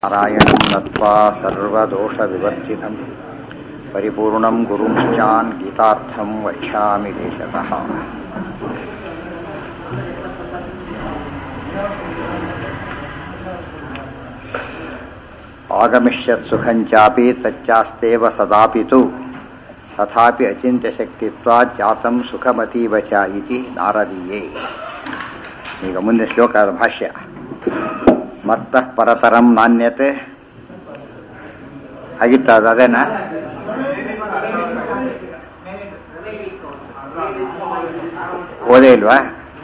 नारायणं नत्वा सर्वदोषविवर्जितं परिपूर्णं गुरुंश्चान् गीतार्थं वक्ष्यामि देशतः आगमिष्यत्सुखञ्चापि तच्चास्तेव सदापि तु तथापि अचिन्त्यशक्तित्वात् जातं ಸುಖಮತೀವ ಚ ಇತಿ ನಾರದೀಯೇ ಈಗ ಮುಂದೆ ಶ್ಲೋಕದ ಭಾಷ್ಯ ಮತ್ತಃ ಪರತರಂ ನಾಣ್ಯತೆ ಆಗಿತ್ತ ಅದು ಅದೇನಾ ಓದೇ ಇಲ್ವಾ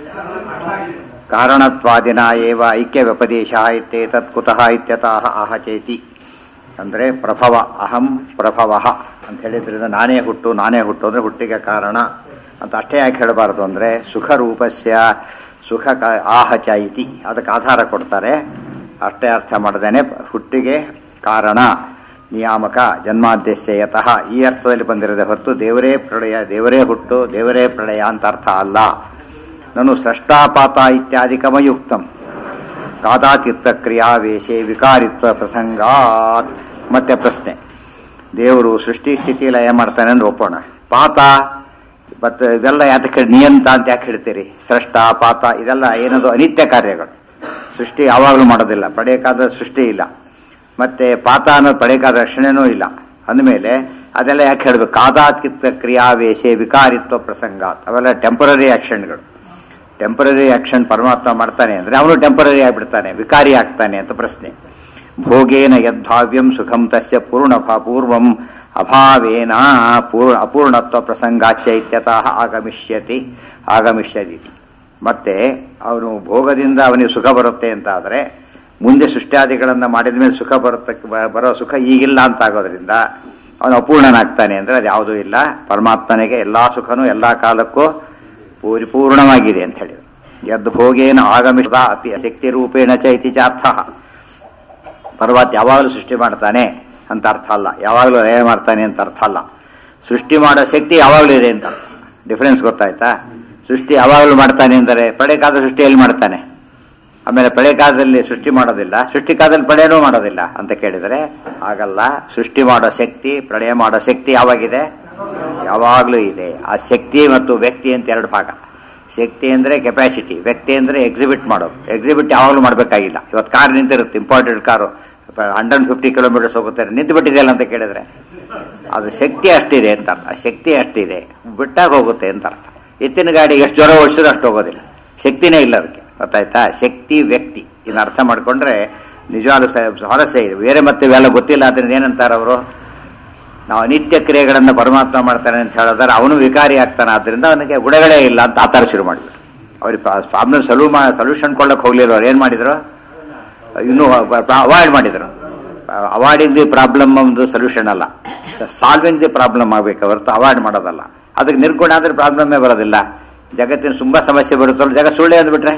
ಕಾರಣತ್ವಾದಿನ ಏವ ಐಕ್ಯ ವ್ಯಪದೇಶ ಇತ್ಯೇತತ್ ಕುತಃ ಇತ್ಯತಃ ಆಹ ಚೇತಿ ಅಂದರೆ ಪ್ರಭವ ಅಹಂ ಪ್ರಭವ ಅಂತ ಹೇಳಿದ್ರಿಂದ ನಾನೇ ಹುಟ್ಟು ನಾನೇ ಹುಟ್ಟು ಅಂದರೆ ಹುಟ್ಟಿಗೆ ಕಾರಣ ಅಂತ ಅಷ್ಟೇ ಯಾಕೆ ಹೇಳಬಾರ್ದು ಅಂದರೆ ಸುಖ ರೂಪಸ್ಯ ಸುಖ ಕ ಆಹ ಚ ಇತಿ ಅದಕ್ಕೆ ಆಧಾರ ಕೊಡ್ತಾರೆ ಅಷ್ಟೇ ಅರ್ಥ ಮಾಡದೇನೆ ಹುಟ್ಟಿಗೆ ಕಾರಣ ನಿಯಾಮಕ ಜನ್ಮಾದ್ಯಸ್ಯ ಯತಃ ಈ ಅರ್ಥದಲ್ಲಿ ಬಂದಿರದೆ ಹೊರತು ದೇವರೇ ಪ್ರಳಯ ದೇವರೇ ಹುಟ್ಟು ದೇವರೇ ಪ್ರಳಯ ಅಂತ ಅರ್ಥ ಅಲ್ಲ ನಾನು ಸೃಷ್ಟಾಪಾತ ಇತ್ಯಾದಿಕಮಯುಕ್ತಂ ಕಾದಾಚಿತ್ತ ಕ್ರಿಯಾವೇಶೆ ವಿಕಾರಿತ್ವ ಪ್ರಸಂಗಾತ್ ಮತ್ತೆ ಪ್ರಶ್ನೆ ದೇವರು ಸೃಷ್ಟಿ ಸ್ಥಿತಿ ಲಯ ಮಾಡ್ತಾನೆ ಅಂದ್ರೆ ಒಪ್ಪೋಣ ಪಾತ ಮತ್ತು ಇವೆಲ್ಲ ಯಾತಕ್ಕೆ ನಿಯಂತ ಅಂತ ಯಾಕೆ ಹೇಳ್ತೀರಿ ಸೃಷ್ಟ ಪಾತ ಇದೆಲ್ಲ ಏನದು ಅನಿತ್ಯ ಕಾರ್ಯಗಳು ಸೃಷ್ಟಿ ಯಾವಾಗಲೂ ಮಾಡೋದಿಲ್ಲ ಪಡೆಯೋಕ್ಕಾದ ಸೃಷ್ಟಿ ಇಲ್ಲ ಮತ್ತೆ ಪಾತ ಅನ್ನೋದು ಪಡೆಯೋಕ್ಕಾದ ರಕ್ಷಣೆನೂ ಇಲ್ಲ ಅಂದಮೇಲೆ ಅದೆಲ್ಲ ಯಾಕೆ ಹೇಳ್ಬೇಕು ಕಾದಾಚಿತ್ತ ಕ್ರಿಯಾವೇಶೆ ವಿಕಾರಿತ್ವ ಪ್ರಸಂಗಾತ್ ಅವೆಲ್ಲ ಟೆಂಪರರಿ ಆಕ್ಷನ್ಗಳು ಟೆಂಪರರಿ ಆಕ್ಷನ್ ಪರಮಾತ್ಮ ಮಾಡ್ತಾನೆ ಅಂದರೆ ಅವನು ಟೆಂಪರರಿ ಆಗಿಬಿಡ್ತಾನೆ ವಿಕಾರಿ ಆಗ್ತಾನೆ ಅಂತ ಪ್ರಶ್ನೆ ಭೋಗೇನ ಯದ್ಭಾವ್ಯಂ ಸುಖಂ ತಸ್ಯ ಪೂರ್ಣ ಪೂರ್ವಂ ಅಭಾವೇನ ಪೂರ್ಣ ಅಪೂರ್ಣತ್ವ ಪ್ರಸಂಗಾಚೈತ್ಯತಃ ಆಗಮಿಷ್ಯತಿ ಆಗಮಿಷ್ಯದಿ ಮತ್ತೆ ಅವನು ಭೋಗದಿಂದ ಅವನಿಗೆ ಸುಖ ಬರುತ್ತೆ ಅಂತ ಆದರೆ ಮುಂದೆ ಸೃಷ್ಟ್ಯಾದಿಗಳನ್ನು ಮಾಡಿದ ಮೇಲೆ ಸುಖ ಬರುತ್ತೆ ಬರೋ ಸುಖ ಈಗಿಲ್ಲ ಅಂತ ಆಗೋದ್ರಿಂದ ಅವನು ಅಪೂರ್ಣನಾಗ್ತಾನೆ ಅಂದರೆ ಅದು ಯಾವುದೂ ಇಲ್ಲ ಪರಮಾತ್ಮನಿಗೆ ಎಲ್ಲ ಸುಖನೂ ಎಲ್ಲ ಕಾಲಕ್ಕೂ ಪರಿಪೂರ್ಣವಾಗಿದೆ ಅಂತ ಹೇಳಿದ್ರು ಯದ್ ಭೋಗೇನ ಆಗಮಿಸಿದ ಅಪಿ ಶಕ್ತಿ ರೂಪೇಣ ಚೈತಿ ಚಾರ್ಥ ಪರ್ವತ್ ಯಾವಾಗಲೂ ಸೃಷ್ಟಿ ಮಾಡ್ತಾನೆ ಅಂತ ಅರ್ಥ ಅಲ್ಲ ಯಾವಾಗಲೂ ಲಯ ಮಾಡ್ತಾನೆ ಅಂತ ಅರ್ಥ ಅಲ್ಲ ಸೃಷ್ಟಿ ಮಾಡೋ ಶಕ್ತಿ ಯಾವಾಗಲೂ ಇದೆ ಅಂತ ಅರ್ಥ ಡಿಫರೆನ್ಸ್ ಗೊತ್ತಾಯ್ತಾ ಸೃಷ್ಟಿ ಯಾವಾಗಲೂ ಮಾಡ್ತಾನೆ ಅಂದರೆ ಪ್ರಳಯಕಾದ ಸೃಷ್ಟಿಯಲ್ಲಿ ಮಾಡ್ತಾನೆ ಆಮೇಲೆ ಪ್ರಳಯಕಾಲದಲ್ಲಿ ಸೃಷ್ಟಿ ಮಾಡೋದಿಲ್ಲ ಸೃಷ್ಟಿಕಾಲದಲ್ಲಿ ಪ್ರಳಯನೂ ಮಾಡೋದಿಲ್ಲ ಅಂತ ಕೇಳಿದರೆ ಆಗಲ್ಲ ಸೃಷ್ಟಿ ಮಾಡೋ ಶಕ್ತಿ ಪ್ರಳಯ ಮಾಡೋ ಶಕ್ತಿ ಯಾವಾಗಿದೆ ಯಾವಾಗಲೂ ಇದೆ ಆ ಶಕ್ತಿ ಮತ್ತು ವ್ಯಕ್ತಿ ಅಂತ ಎರಡು ಭಾಗ ಶಕ್ತಿ ಅಂದರೆ ಕೆಪಾಸಿಟಿ ವ್ಯಕ್ತಿ ಅಂದರೆ ಎಕ್ಸಿಬಿಟ್ ಮಾಡೋದು ಎಕ್ಸಿಬಿಟ್ ಯಾವಾಗಲೂ ಮಾಡಬೇಕಾಗಿಲ್ಲ ಇವತ್ತು ಕಾರ್ ನಿಂತಿರುತ್ತೆ important car hundred fifty kilometres ಹೋಗುತ್ತೆ ನಿಂತು ಬಿಟ್ಟಿದೆಯಲ್ಲ ಅಂತ ಕೇಳಿದ್ರೆ ಅದು ಶಕ್ತಿ ಅಷ್ಟಿದೆ ಅಂತ ಅರ್ಥ ಶಕ್ತಿ ಅಷ್ಟಿದೆ ಬಿಟ್ಟಾಗ ಹೋಗುತ್ತೆ ಅಂತ ಅರ್ಥ ಎತ್ತಿನ ಗಾಡಿ ಎಷ್ಟು ಜ್ವರ ಓಡಿಸಿದ್ರು ಅಷ್ಟು ಹೋಗೋದಿಲ್ಲ ಶಕ್ತಿನೇ ಇಲ್ಲ ಅದಕ್ಕೆ ಗೊತ್ತಾಯ್ತಾ ಶಕ್ತಿ ವ್ಯಕ್ತಿ ಇನ್ನು ಅರ್ಥ ಮಾಡಿಕೊಂಡ್ರೆ ನಿಜವಾಗ್ಲೂ ಸ್ವಾರಸ್ಯ ಇದೆ ಬೇರೆ ಮತ್ತೆ ಇವೆಲ್ಲ ಗೊತ್ತಿಲ್ಲ ಅದರಿಂದ ಏನಂತಾರೆ ಅವರು ನಾವು ಅನಿತ್ಯ ಕ್ರಿಯೆಗಳನ್ನು ಪರಮಾತ್ಮ ಮಾಡ್ತಾನೆ ಅಂತ ಹೇಳಿದ್ರೆ ಅವನು ವಿಕಾರಿ ಆಗ್ತಾನೆ ಆದ್ದರಿಂದ ಅವನಿಗೆ ಗುಣಗಳೇ ಇಲ್ಲ ಅಂತ ಆತರ ಶುರು ಮಾಡಿಬಿಟ್ರು ಅವ್ರಿಗೆ ಪ್ರಾಬ್ಲಮ್ ಸಲ್ವ್ ಮಾ ಸೊಲ್ಯೂಷನ್ ಕೊಳ್ಳಕ್ಕೆ ಹೋಗ್ಲಿಲ್ಲ ಅವ್ರು ಏನು ಮಾಡಿದ್ರು ಇನ್ನೂ ಅವಾಯ್ಡ್ ಮಾಡಿದ್ರು ಅವಾಯ್ಡಿಂಗ್ ದಿ ಪ್ರಾಬ್ಲಮ್ ಒಂದು ಸೊಲ್ಯೂಷನ್ ಅಲ್ಲ ಸಾಲ್ವಿಂಗ್ ದಿ ಪ್ರಾಬ್ಲಮ್ ಆಗಬೇಕು ಹೊರತು ಅವಾಯ್ಡ್ ಮಾಡೋದಲ್ಲ ಅದಕ್ಕೆ ನಿರ್ಗುಣ ಆದ್ರೆ ಪ್ರಾಬ್ಲಮ್ಮೇ ಬರೋದಿಲ್ಲ ಜಗತ್ತಿನ ತುಂಬ ಸಮಸ್ಯೆ ಬರುತ್ತಲ್ಲ ಜಗತ್ ಸುಳ್ಳೆ ಅಂದ್ಬಿಟ್ರೆ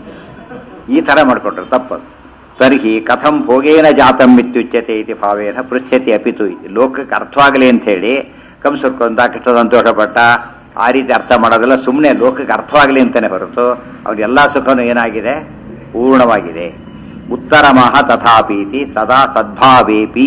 ಈ ಥರ ಮಾಡ್ಕೊಂಡ್ರು ತಪ್ಪದು ತರ್ಹಿ ಕಥಂ ಭೋಗೇನ ಜಾತಂ ಇತ್ಯುಚ್ಯತೆ ಇತಿ ಭಾವೇನ ಪೃಚ್ಛತಿ ಅಪಿತು ಲೋಕಕ್ಕೆ ಅರ್ಥವಾಗಲಿ ಅಂತ ಹೇಳಿ ಕಂಸರ್ಕೊಂಡ ಕೃಷ್ಣ ಸಂತೋಷಪಟ್ಟ ಆ ರೀತಿ ಅರ್ಥ ಮಾಡೋದಿಲ್ಲ ಸುಮ್ಮನೆ ಲೋಕಕ್ಕೆ ಅರ್ಥವಾಗಲಿ ಅಂತಾನೆ ಹೊರತು ಅವ್ರ ಸುಖನೂ ಏನಾಗಿದೆ ಪೂರ್ಣವಾಗಿದೆ ಉತ್ತರ ಮಹ ತಥಾಪೀತಿ ತದಾ ಸದ್ಭಾವೇಪಿ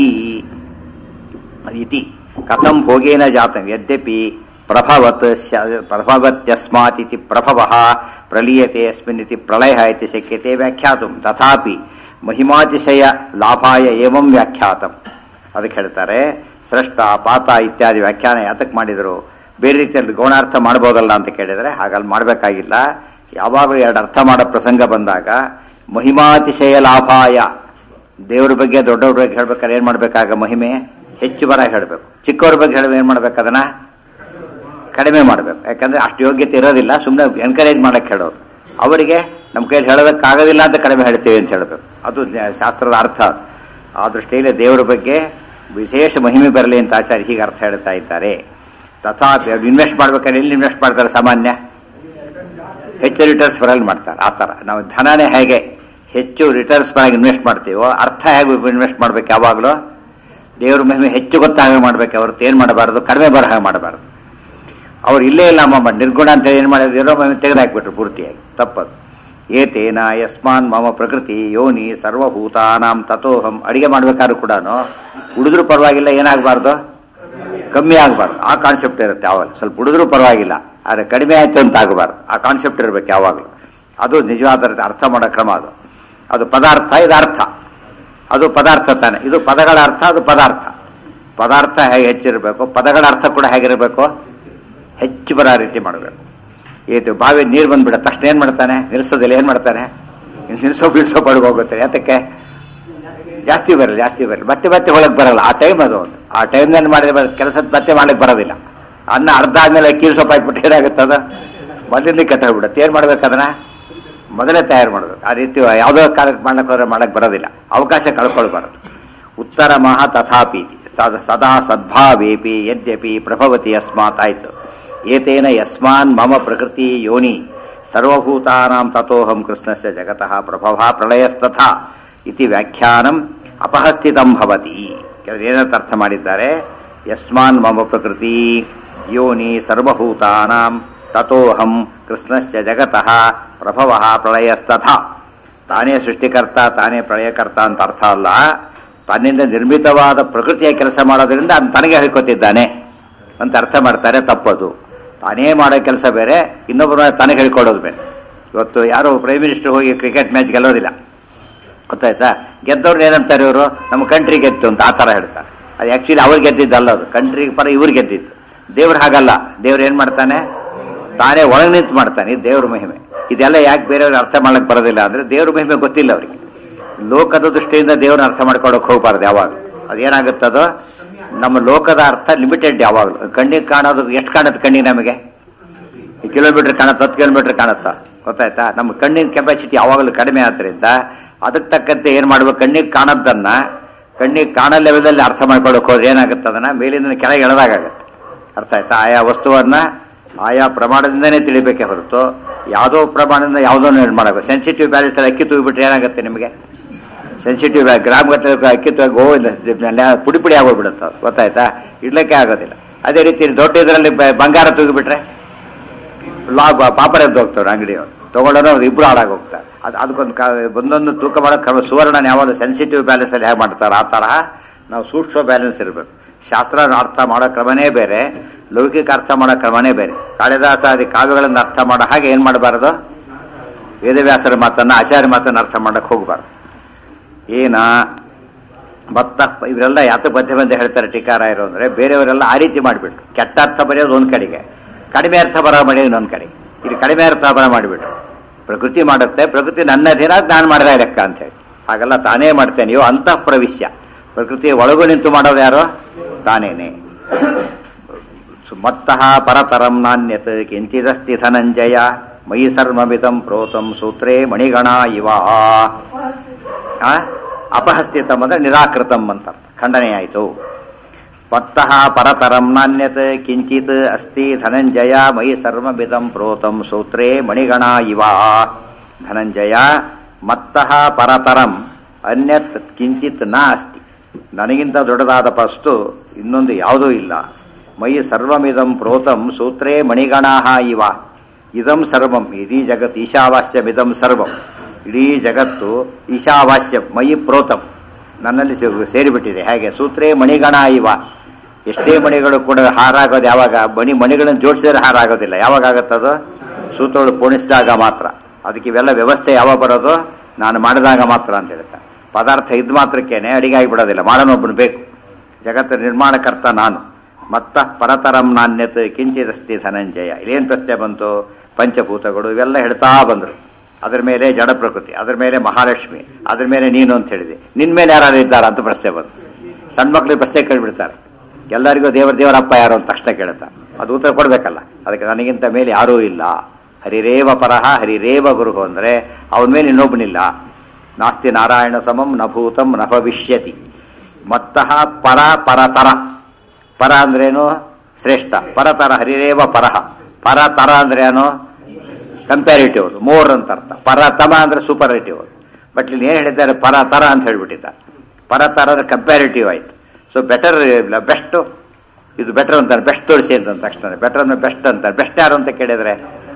ಇತಿ ಕಥಂ ಭೋಗೇನ ಜಾತಂ ಯದ್ಯಪಿ ಪ್ರಭವತ್ ಪ್ರಭವತ್ಯಸ್ಮಾತ್ ಇತಿ ಪ್ರಭವ ಪ್ರಲೀಯತೆ ಅಸ್ಮಿನ್ ಇತಿ ಪ್ರಳಯ ಇತಿ ಶಕ್ಯತೆ ವ್ಯಾಖ್ಯಾತುಂ ತಥಾಪಿ ಮಹಿಮಾತಿಶಯ ಲಾಭಾಯ ಏವಂ ವ್ಯಾಖ್ಯಾತಂ ಅದಕ್ಕೆ ಹೇಳ್ತಾರೆ ಸೃಷ್ಟ ಪಾತ ಇತ್ಯಾದಿ ವ್ಯಾಖ್ಯಾನ ಯಾತಕ್ಕೆ ಮಾಡಿದರು ಬೇರೆ ರೀತಿಯಲ್ಲಿ ಗೌಣಾರ್ಥ ಮಾಡ್ಬೋದಲ್ಲ ಅಂತ ಕೇಳಿದರೆ ಹಾಗಲ್ಲಿ ಮಾಡಬೇಕಾಗಿಲ್ಲ ಯಾವಾಗಲೂ ಎರಡು ಅರ್ಥ ಮಾಡೋ ಪ್ರಸಂಗ ಬಂದಾಗ ಮಹಿಮಾತಿಶಯ ಲಾಭಾಯ ದೇವ್ರ ಬಗ್ಗೆ ದೊಡ್ಡವ್ರ ಬಗ್ಗೆ ಹೇಳ್ಬೇಕಾದ್ರೆ ಏನು ಮಾಡಬೇಕಾಗ ಮಹಿಮೆ ಹೆಚ್ಚು ಬರ ಹೇಳಬೇಕು ಚಿಕ್ಕವ್ರ ಬಗ್ಗೆ ಹೇಳುವ ಏನು ಮಾಡ್ಬೇಕು ಅದನ್ನ ಕಡಿಮೆ ಮಾಡಬೇಕು ಯಾಕಂದ್ರೆ ಅಷ್ಟು ಯೋಗ್ಯತೆ ಇರೋದಿಲ್ಲ ಸುಮ್ಮನೆ ಎನ್ಕರೇಜ್ ಮಾಡಕ್ಕೆ ಹೇಳೋದು ಅವರಿಗೆ ನಮ್ಮ ಕೈಯಲ್ಲಿ ಹೇಳೋದಕ್ಕಾಗೋದಿಲ್ಲ ಅಂತ ಕಡಿಮೆ ಹೇಳ್ತೀವಿ ಅಂತ ಹೇಳಬೇಕು ಅದು ಶಾಸ್ತ್ರದ ಅರ್ಥ ಆ ದೃಷ್ಟಿಯಲ್ಲಿ ದೇವರ ಬಗ್ಗೆ ವಿಶೇಷ ಮಹಿಮೆ ಬರಲಿ ಅಂತ ಆಚಾರ್ಯ ಹೀಗೆ ಅರ್ಥ ಹೇಳ್ತಾ ಇದ್ದಾರೆ ತಥಾಪಿ ಅವ್ರು ಇನ್ವೆಸ್ಟ್ ಮಾಡ್ಬೇಕಾದ್ರೆ ಎಲ್ಲಿ ಇನ್ವೆಸ್ಟ್ ಮಾಡ್ತಾರೆ ಸಾಮಾನ್ಯ ಹೆಚ್ಚು ರಿಟರ್ನ್ಸ್ ಬರಲ್ ಮಾಡ್ತಾರೆ ಆ ಥರ ನಾವು ಧನನೇ ಹೇಗೆ ಹೆಚ್ಚು ರಿಟರ್ನ್ಸ್ ಬರಾಗಿ ಇನ್ವೆಸ್ಟ್ ಮಾಡ್ತೀವೋ ಅರ್ಥ ಹೇಗೆ ಇನ್ವೆಸ್ಟ್ ಮಾಡ್ಬೇಕು ಯಾವಾಗಲೂ ದೇವ್ರ ಮಹಿಮೆ ಹೆಚ್ಚು ಗೊತ್ತಾಗ ಮಾಡ್ಬೇಕು ಅವ್ರದ್ದು ಏನು ಮಾಡಬಾರ್ದು ಕಡಿಮೆ ಬರಹ ಮಾಡಬಾರ್ದು ಅವ್ರು ಇಲ್ಲೇ ಇಲ್ಲ ಅಮ್ಮ ನಿರ್ಗುಣ ಅಂತ ಏನು ಮಾಡಿದ್ರು ಇರೋ ಮಹಿಮೆ ತೆಗೆದಾಕ್ಬಿಟ್ರು ಪೂರ್ತಿಯಾಗಿ ತಪ್ಪದು ಏತೇನ ಯಸ್ಮಾನ್ ಮಮ ಪ್ರಕೃತಿ ಯೋನಿ ಸರ್ವಭೂತಾನಾಂ ತಥೋಹಂ ಅಡಿಗೆ ಮಾಡ್ಬೇಕಾದ್ರೂ ಕೂಡ ಉಳಿದ್ರೂ ಪರವಾಗಿಲ್ಲ ಏನಾಗಬಾರ್ದು ಕಮ್ಮಿ ಆಗಬಾರ್ದು ಆ ಕಾನ್ಸೆಪ್ಟ್ ಇರುತ್ತೆ ಯಾವಾಗ ಸ್ವಲ್ಪ ಉಳಿದ್ರೂ ಪರವಾಗಿಲ್ಲ ಆದರೆ ಕಡಿಮೆ ಆಯ್ತು ಅಂತ ಆಗಬಾರ್ದು ಆ ಕಾನ್ಸೆಪ್ಟ್ ಇರಬೇಕು ಯಾವಾಗಲೂ ಅದು ನಿಜವಾದ ಅರ್ಥ ಮಾಡೋ ಕ್ರಮ ಅದು ಅದು ಪದಾರ್ಥ ಇದು ಅರ್ಥ ಅದು ಪದಾರ್ಥ ತಾನೆ ಇದು ಪದಗಳ ಅರ್ಥ ಅದು ಪದಾರ್ಥ ಪದಾರ್ಥ ಹೇಗೆ ಹೆಚ್ಚಿರಬೇಕು ಪದಗಳ ಅರ್ಥ ಕೂಡ ಹೇಗಿರಬೇಕು ಹೆಚ್ಚು ಬರೋ ರೀತಿ ಮಾಡಬೇಕು ಇದು ಬಾವಿ ನೀರು ಬಂದ್ಬಿಡ ತಕ್ಷಣ ಏನು ಮಾಡ್ತಾನೆ ನಿಲ್ಲಿಸೋದಿಲ್ಲ ಏನು ಮಾಡ್ತಾನೆ ನಿಲ್ಲಿಸೋ ಬಿಡಿಸೋ ಪಡ್ಗೆ ಹೋಗುತ್ತೆ ಯಾತಕ್ಕೆ ಜಾಸ್ತಿ ಬರಲ್ಲ ಜಾಸ್ತಿ ಬರಲ್ಲ ಮತ್ತೆ ಮತ್ತೆ ಒಳಗೆ ಬರಲ್ಲ ಆ ಟೈಮ್ ಅದು ಒಂದು ಆ ಟೈಮ್ನಲ್ಲಿ ಮಾಡಿದ್ರೆ ಕೆಲಸ ಮತ್ತೆ ಮಾಡಕ್ಕೆ ಬರೋದಿಲ್ಲ ಅನ್ನ ಅರ್ಧ ಆದ್ಮೇಲೆ ಅಕ್ಕಿ ಸೊಪ್ಪು ಹಾಕ್ಬಿಟ್ಟು ಏನಾಗುತ್ತೆ ಅದು ಮೊದಲಿಂದ ಕೆಟ್ಟೋಗ್ಬಿಡುತ್ತೆ ಏನು ಮಾಡ್ಬೇಕು ಅದನ್ನ ಮೊದಲೇ ತಯಾರು ಮಾಡಬೇಕು ಆ ರೀತಿ ಯಾವುದೋ ಕಾಲಕ್ಕೆ ಮಾಡ್ಲಿಕ್ಕೆ ಹೋದ್ರೆ ಮಾಡಕ್ಕೆ ಬರೋದಿಲ್ಲ ಅವಕಾಶ ಕಳ್ಕೊಳ್ಬಾರದು ಉತ್ತರ ಮಹಾ ತಥಾಪಿ ಸದ- ಸದಾ ಸದ್ಭಾವೇಪಿ ಯದ್ಯಪಿ ಪ್ರಭವತಿ ಯಸ್ಮಾತ್ ಆಯ್ತು ಏತೇನ ಯಸ್ಮಾನ್ ಮಮ ಪ್ರಕೃತಿ ಯೋನಿ ಸರ್ವಭೂತಾನಾಂ ತಥೋಹಂ ಕೃಷ್ಣಸ್ಯ ಜಗತಃ ಪ್ರಭವ ಪ್ರಳಯಸ್ತಥಾ ಇತಿ ವ್ಯಾಖ್ಯಾನಂ ಅಪಹಸ್ಥಿತಂ ಭವತಿ ಕೆಲವರು ಏನಂತ ಅರ್ಥ ಮಾಡಿದ್ದಾರೆ ಯಸ್ಮಾನ್ ಮಮ ಪ್ರಕೃತಿ ಯೋನಿ ಸರ್ವಭೂತಾನಾಂ ತಥೋಹಂ ಕೃಷ್ಣಸ್ಯ ಜಗತಃ ಪ್ರಭವ ಪ್ರಳಯಸ್ತಥಾ ತಾನೇ ಸೃಷ್ಟಿಕರ್ತ ತಾನೇ ಪ್ರಳಯಕರ್ತ ಅಂತ ಅರ್ಥ ಅಲ್ಲ ತನ್ನಿಂದ ನಿರ್ಮಿತವಾದ ಪ್ರಕೃತಿಯ ಕೆಲಸ ಮಾಡೋದ್ರಿಂದ ಅದು ತನಗೆ ಹೇಳ್ಕೊತಿದ್ದಾನೆ ಅಂತ ಅರ್ಥ ಮಾಡ್ತಾರೆ ತಪ್ಪದು ತಾನೇ ಮಾಡೋ ಕೆಲಸ ಬೇರೆ ಇನ್ನೊಬ್ಬರು ತನಗೆ ಹೇಳ್ಕೊಡೋದು ಬೇರೆ ಇವತ್ತು ಯಾರೋ ಪ್ರೈಮ್ ಮಿನಿಸ್ಟರ್ ಹೋಗಿ ಕ್ರಿಕೆಟ್ ಮ್ಯಾಚ್ ಗೆಲ್ಲೋದಿಲ್ಲ ಗೊತ್ತಾಯ್ತಾ ಗೆದ್ದವ್ರು ಏನಂತಾರೆ ಇವರು ನಮ್ಮ ಕಂಟ್ರಿ ಗೆದ್ದು ಅಂತ ಆ ಥರ ಹೇಳ್ತಾರೆ ಅದು ಆ್ಯಕ್ಚುಲಿ ಅವ್ರು ಗೆದ್ದಿದ್ದಲ್ಲ ಅದು ಕಂಟ್ರಿ ಪರ ಇವ್ರು ಗೆದ್ದಿದ್ದು ದೇವ್ರು ಹಾಗಲ್ಲ ದೇವ್ರು ಏನು ಮಾಡ್ತಾನೆ ತಾನೇ ಒಳಗೆ ನಿಂತು ಮಾಡ್ತಾನೆ ಇದು ದೇವ್ರ ಮಹಿಮೆ ಇದೆಲ್ಲ ಯಾಕೆ ಬೇರೆಯವ್ರಿಗೆ ಅರ್ಥ ಮಾಡಕ್ಕೆ ಬರೋದಿಲ್ಲ ಅಂದರೆ ದೇವ್ರ ಮಹಿಮೆ ಗೊತ್ತಿಲ್ಲ ಅವರಿಗೆ ಲೋಕದ ದೃಷ್ಟಿಯಿಂದ ದೇವ್ರನ್ನ ಅರ್ಥ ಮಾಡ್ಕೊಳಕ್ಕೆ ಹೋಗ್ಬಾರ್ದು ಯಾವಾಗ ಅದೇನಾಗುತ್ತದೋ ನಮ್ಮ ಲೋಕದ ಅರ್ಥ ಲಿಮಿಟೆಡ್ ಯಾವಾಗಲೂ ಕಣ್ಣಿಗೆ ಕಾಣೋದು ಎಷ್ಟು ಕಾಣುತ್ತೆ ಕಣ್ಣಿಗೆ ನಮಗೆ ಈ ಕಿಲೋಮೀಟರ್ ಕಾಣುತ್ತೆ ಹತ್ತು ಕಿಲೋಮೀಟರ್ ಕಾಣುತ್ತಾ ಗೊತ್ತಾಯ್ತಾ ನಮ್ಮ ಕಣ್ಣಿನ ಕೆಪಾಸಿಟಿ ಯಾವಾಗಲೂ ಕಡಿಮೆ ಆದ್ದರಿಂದ ಅದಕ್ಕೆ ತಕ್ಕಂತೆ ಏನು ಮಾಡ್ಬೇಕು ಕಣ್ಣಿಗೆ ಕಾಣೋದನ್ನ ಕಣ್ಣಿಗೆ ಕಾಣೋ ಲೆವೆಲಲ್ಲಿ ಅರ್ಥ ಮಾಡ್ಕೊಳ್ಳೋಕೆ ಹೋದ್ರೆ ಏನಾಗುತ್ತೆ ಅದನ್ನ ಮೇಲಿಂದ ಕೆಳಗೆ ಎಳೆದಾಗತ್ತೆ ಅರ್ಥ ಆಯ್ತಾ ಆಯಾ ವಸ್ತುವನ್ನ ಆಯಾ ಪ್ರಮಾಣದಿಂದನೇ ತಿಳಿಬೇಕೇ ಹೊರತು ಯಾವುದೋ ಪ್ರಮಾಣದಿಂದ ಯಾವುದೋ ಏನು ಮಾಡಬೇಕು ಸೆನ್ಸಿಟಿವ್ ಬ್ಯಾಲೆನ್ಸ್ ಅಕ್ಕಿ ತೂಗಿಬಿಟ್ರೆ ಏನಾಗುತ್ತೆ ನಿಮಗೆ ಸೆನ್ಸಿಟಿವ್ ಗ್ರಾಮ್ ಗಟ್ಟಲೆ ಅಕ್ಕಿ ತಗೋ ಪುಡಿ ಪುಡಿ ಆಗೋಗ್ಬಿಡುತ್ತೆ ಅದು ಗೊತ್ತಾಯ್ತಾ ಇಡ್ಲಿಕ್ಕೆ ಆಗೋದಿಲ್ಲ ಅದೇ ರೀತಿ ದೊಡ್ಡ ಇದರಲ್ಲಿ ಬಂಗಾರ ತೂಗಿಬಿಟ್ರೆ ಲಾಭ ಪಾಪರ ಎದ್ದು ಹೋಗ್ತಾರೆ ಅಂಗಡಿಯವರು ತಗೊಂಡೋರು ಅವ್ರು ಇಬ್ರು ಹಾಳಾಗಿ ಹೋಗ್ತಾರೆ ಅದು ಅದಕ್ಕೊಂದು ಕ ಒಂದೊಂದು ತೂಕ ಮಾಡೋಕೆ ಕ್ರಮ ಸುವರ್ಣ ಯಾವಾಗ ಸೆನ್ಸಿಟಿವ್ ಬ್ಯಾಲೆನ್ಸ್ ಅಲ್ಲಿ ಹೇಗೆ ಮಾಡ್ತಾರೆ ಆ ತರಹ ನಾವು ಸೂಕ್ಷ್ಮ ಬ್ಯಾಲೆನ್ಸ್ ಇರಬೇಕು ಶಾಸ್ತ್ರ ಅರ್ಥ ಮಾಡೋ ಕ್ರಮನೇ ಬೇರೆ ಲೌಕಿಕ ಅರ್ಥ ಮಾಡೋ ಕ್ರಮನೇ ಬೇರೆ ಕಾಳಿದಾಸಾದಿ ಕಾವ್ಯಗಳನ್ನು ಅರ್ಥ ಮಾಡೋ ಹಾಗೆ ಏನು ಮಾಡಬಾರದು ವೇದವ್ಯಾಸರ ಮಾತನ್ನ ಆಚಾರ್ಯ ಮಾತನ್ನ ಅರ್ಥ ಮಾಡಕ್ಕೆ ಹೋಗಬಾರ್ದು ಏನ ಭತ್ತ ಇವರೆಲ್ಲ ಯಾತ ಮಧ್ಯೆ ಮಧ್ಯೆ ಹೇಳ್ತಾರೆ ಟೀಕಾರಾಯರು ಅಂದರೆ ಬೇರೆಯವರೆಲ್ಲ ಆ ರೀತಿ ಮಾಡಿಬಿಟ್ರು ಕೆಟ್ಟ ಅರ್ಥ ಬರೆಯೋದು ಒಂದು ಕಡೆಗೆ ಕಡಿಮೆ ಅರ್ಥ ಬರೋ ಮಾಡಿ ಇನ್ನೊಂದು ಕಡೆಗೆ ಇಲ್ಲಿ ಕಡಿಮೆ ಅರ್ಥ ಬರ ಮಾಡಿಬಿಟ್ರು ಪ್ರಕೃತಿ ಮಾಡುತ್ತೆ ಪ್ರಕೃತಿ ನನ್ನ ದಿನ ನಾನು ಮಾಡಿದ ಲೆಕ್ಕ ಅಂತ ಹೇಳಿ ಹಾಗೆಲ್ಲ ತಾನೇ ಮಾಡ್ತೇನೆ ಇವು ಅಂತಃ ಪ್ರವಿಶ್ಯ ಪ್ರಕೃತಿಯ ಒಳಗು ನಿಂತು ಮಾಡೋದು ಯಾರು ತಾನೇನೆ ಮತ್ತಃ ಪರತರಂ ನಾಣ್ಯತ್ ಕಿಂಚಿದಸ್ತಿ ಧನಂಜಯ ಮಯಿ ಸರ್ಮಮಿತಂ ಪ್ರೋತಂ ಸೂತ್ರೇ ಮಣಿಗಣ ಇವ ಆ? ಅಪಹಸ್ತಿತಂ ಅಂದ್ರೆ ನಿರಾಕೃತಂ ಅಂತ ಖಂಡನೆ ಆಯಿತು ಮತ್ತಃ ಪರತರಂ ನಾಣ್ಯತ್ ಕಿಂಚಿತ್ ಅಸ್ತಿ ಧನಂಜಯ ಮಯಿ ಸರ್ವಮಿದಂ ಪ್ರೋತಂ ಸೂತ್ರೇ ಮಣಿಗಣ ಇವ ಧನಂಜಯ ಮತ್ತಃ ಪರತರಂ ಅನ್ಯತ್ ಕಿಂಚಿತ್ ನ ಅಸ್ತಿ ನನಗಿಂತ ದೊಡ್ಡದಾದ ವಸ್ತು ಇನ್ನೊಂದು ಯಾವುದೂ ಇಲ್ಲ ಮಯಿ ಸರ್ವಮಿದಂ ಪ್ರೋತಂ ಸೂತ್ರೇ ಮಣಿಗಣಾಹ ಇವ ಇದಂ ಸರ್ವಂ ಇಡೀ ಜಗತ್ ಈಶಾವಾಸ್ಯಮಿದಂ ಸರ್ವಂ ಇಡೀ ಜಗತ್ತು ಈಶಾವಾಸ್ಯ ಮಯಿ ಪ್ರೋತಂ ನನ್ನಲ್ಲಿ ಸೇ- ಸೇರಿಬಿಟ್ಟಿದೆ ಹೇಗೆ ಸೂತ್ರೇ ಮಣಿಗಣ ಇವ ಎಷ್ಟೇ ಮಣಿಗಳು ಕೂಡ ಹಾರ ಆಗೋದು ಯಾವಾಗ ಮಣಿ ಮಣಿಗಳನ್ನು ಜೋಡಿಸಿದ್ರೆ ಹಾರ ಆಗೋದಿಲ್ಲ ಯಾವಾಗ ಆಗುತ್ತದು ಸೂತ್ರಗಳು ಪೋಣಿಸಿದಾಗ ಮಾತ್ರ ಅದಕ್ಕೆ ಇವೆಲ್ಲ ವ್ಯವಸ್ಥೆ ಯಾವಾಗ ಬರೋದು ನಾನು ಮಾಡಿದಾಗ ಮಾತ್ರ ಅಂತ ಹೇಳ್ತಾ ಪದಾರ್ಥ ಇದ್ ಮಾತ್ರಕ್ಕೇನೆ ಅಡಿಗೆ ಆಗಿಬಿಡೋದಿಲ್ಲ ಮಾಡೋನೊಬ್ಬನು ಬೇಕು ಜಗತ್ತು ನಿರ್ಮಾಣಕರ್ತ ನಾನು ಮತ್ತ ಪರತರಂ ನಾಣ್ಯತ್ ಕಿಂಚಿದಸ್ತಿ ಧನಂಜಯ ಇಲ್ಲೇನು ಪ್ರಶ್ನೆ ಬಂತು ಪಂಚಭೂತಗಳು ಇವೆಲ್ಲ ಹೇಳ್ತಾ ಬಂದರು ಅದ್ರ ಮೇಲೆ ಜಡ ಪ್ರಕೃತಿ ಅದ್ರ ಮೇಲೆ ಮಹಾಲಕ್ಷ್ಮಿ ಅದ್ರ ಮೇಲೆ ನೀನು ಅಂತ ಹೇಳಿದೆ ನಿನ್ ಮೇಲೆ ಯಾರು ಇದ್ದಾರ ಅಂತ ಪ್ರಶ್ನೆ ಬಂತು ಸಣ್ಣ ಮಕ್ಳಿಗೆ ಪ್ರಶ್ನೆ ಕೇಳಿಬಿಡ್ತಾರೆ ಎಲ್ಲರಿಗೂ ದೇವರ ದೇವರಪ್ಪ ಯಾರು ಅಂತ ತಕ್ಷಣ ಕೇಳ್ತಾರೆ ಅದು ಉತ್ತರ ಕೊಡ್ಬೇಕಲ್ಲ ಅದಕ್ಕೆ ನನಗಿಂತ ಮೇಲೆ ಯಾರೂ ಇಲ್ಲ ಹರಿರೇವ ಪರಹ ಹರಿರೇವ ಗುರು ಅಂದರೆ ಅವನ ಮೇಲೆ ಇನ್ನೊಬ್ಬನಿಲ್ಲ ನಾಸ್ತಿ ನಾರಾಯಣ ಸಮಂ ನ ಭೂತಂ ನ ಭವಿಷ್ಯತಿ ಮತ್ತಃ ಪರ ಪರತರ ಪರ ಅಂದ್ರೇನು ಶ್ರೇಷ್ಠ ಪರತರ ಹರಿರೇವ ಪರಹ ಪರತರ ಅಂದ್ರೆ ಏನು ಕಂಪ್ಯಾರಿಟಿವ್ ಮೋರ್ ಅಂತ ಅರ್ಥ ಪರತಮ ಅಂದ್ರೆ ಸೂಪರೇಟಿವ್ ಬಟ್ ಇಲ್ಲಿ ಏನು ಹೇಳಿದ್ದಾರೆ ಪರತರ ಅಂತ ಹೇಳ್ಬಿಟ್ಟಿದ್ದಾರೆ ಪರತರ ಅಂದ್ರೆ ಕಂಪ್ಯಾರಿಟಿವ್ ಆಯ್ತು ಸೊ ಬೆಟರ್ ಬೆಸ್ಟ್ ಇದು ಬೆಟರ್ ಅಂತಾರೆ ಬೆಸ್ಟ್ ತೋರಿಸಿ ಅಂತ ತಕ್ಷಣ ಬೆಟರ್ ಅಂದ್ರೆ ಬೆಸ್ಟ್ ಅಂತಾರೆ ಬೆಸ್ಟ್ ಯಾರು ಅಂತ ಕೇಳಿದ್ರೆ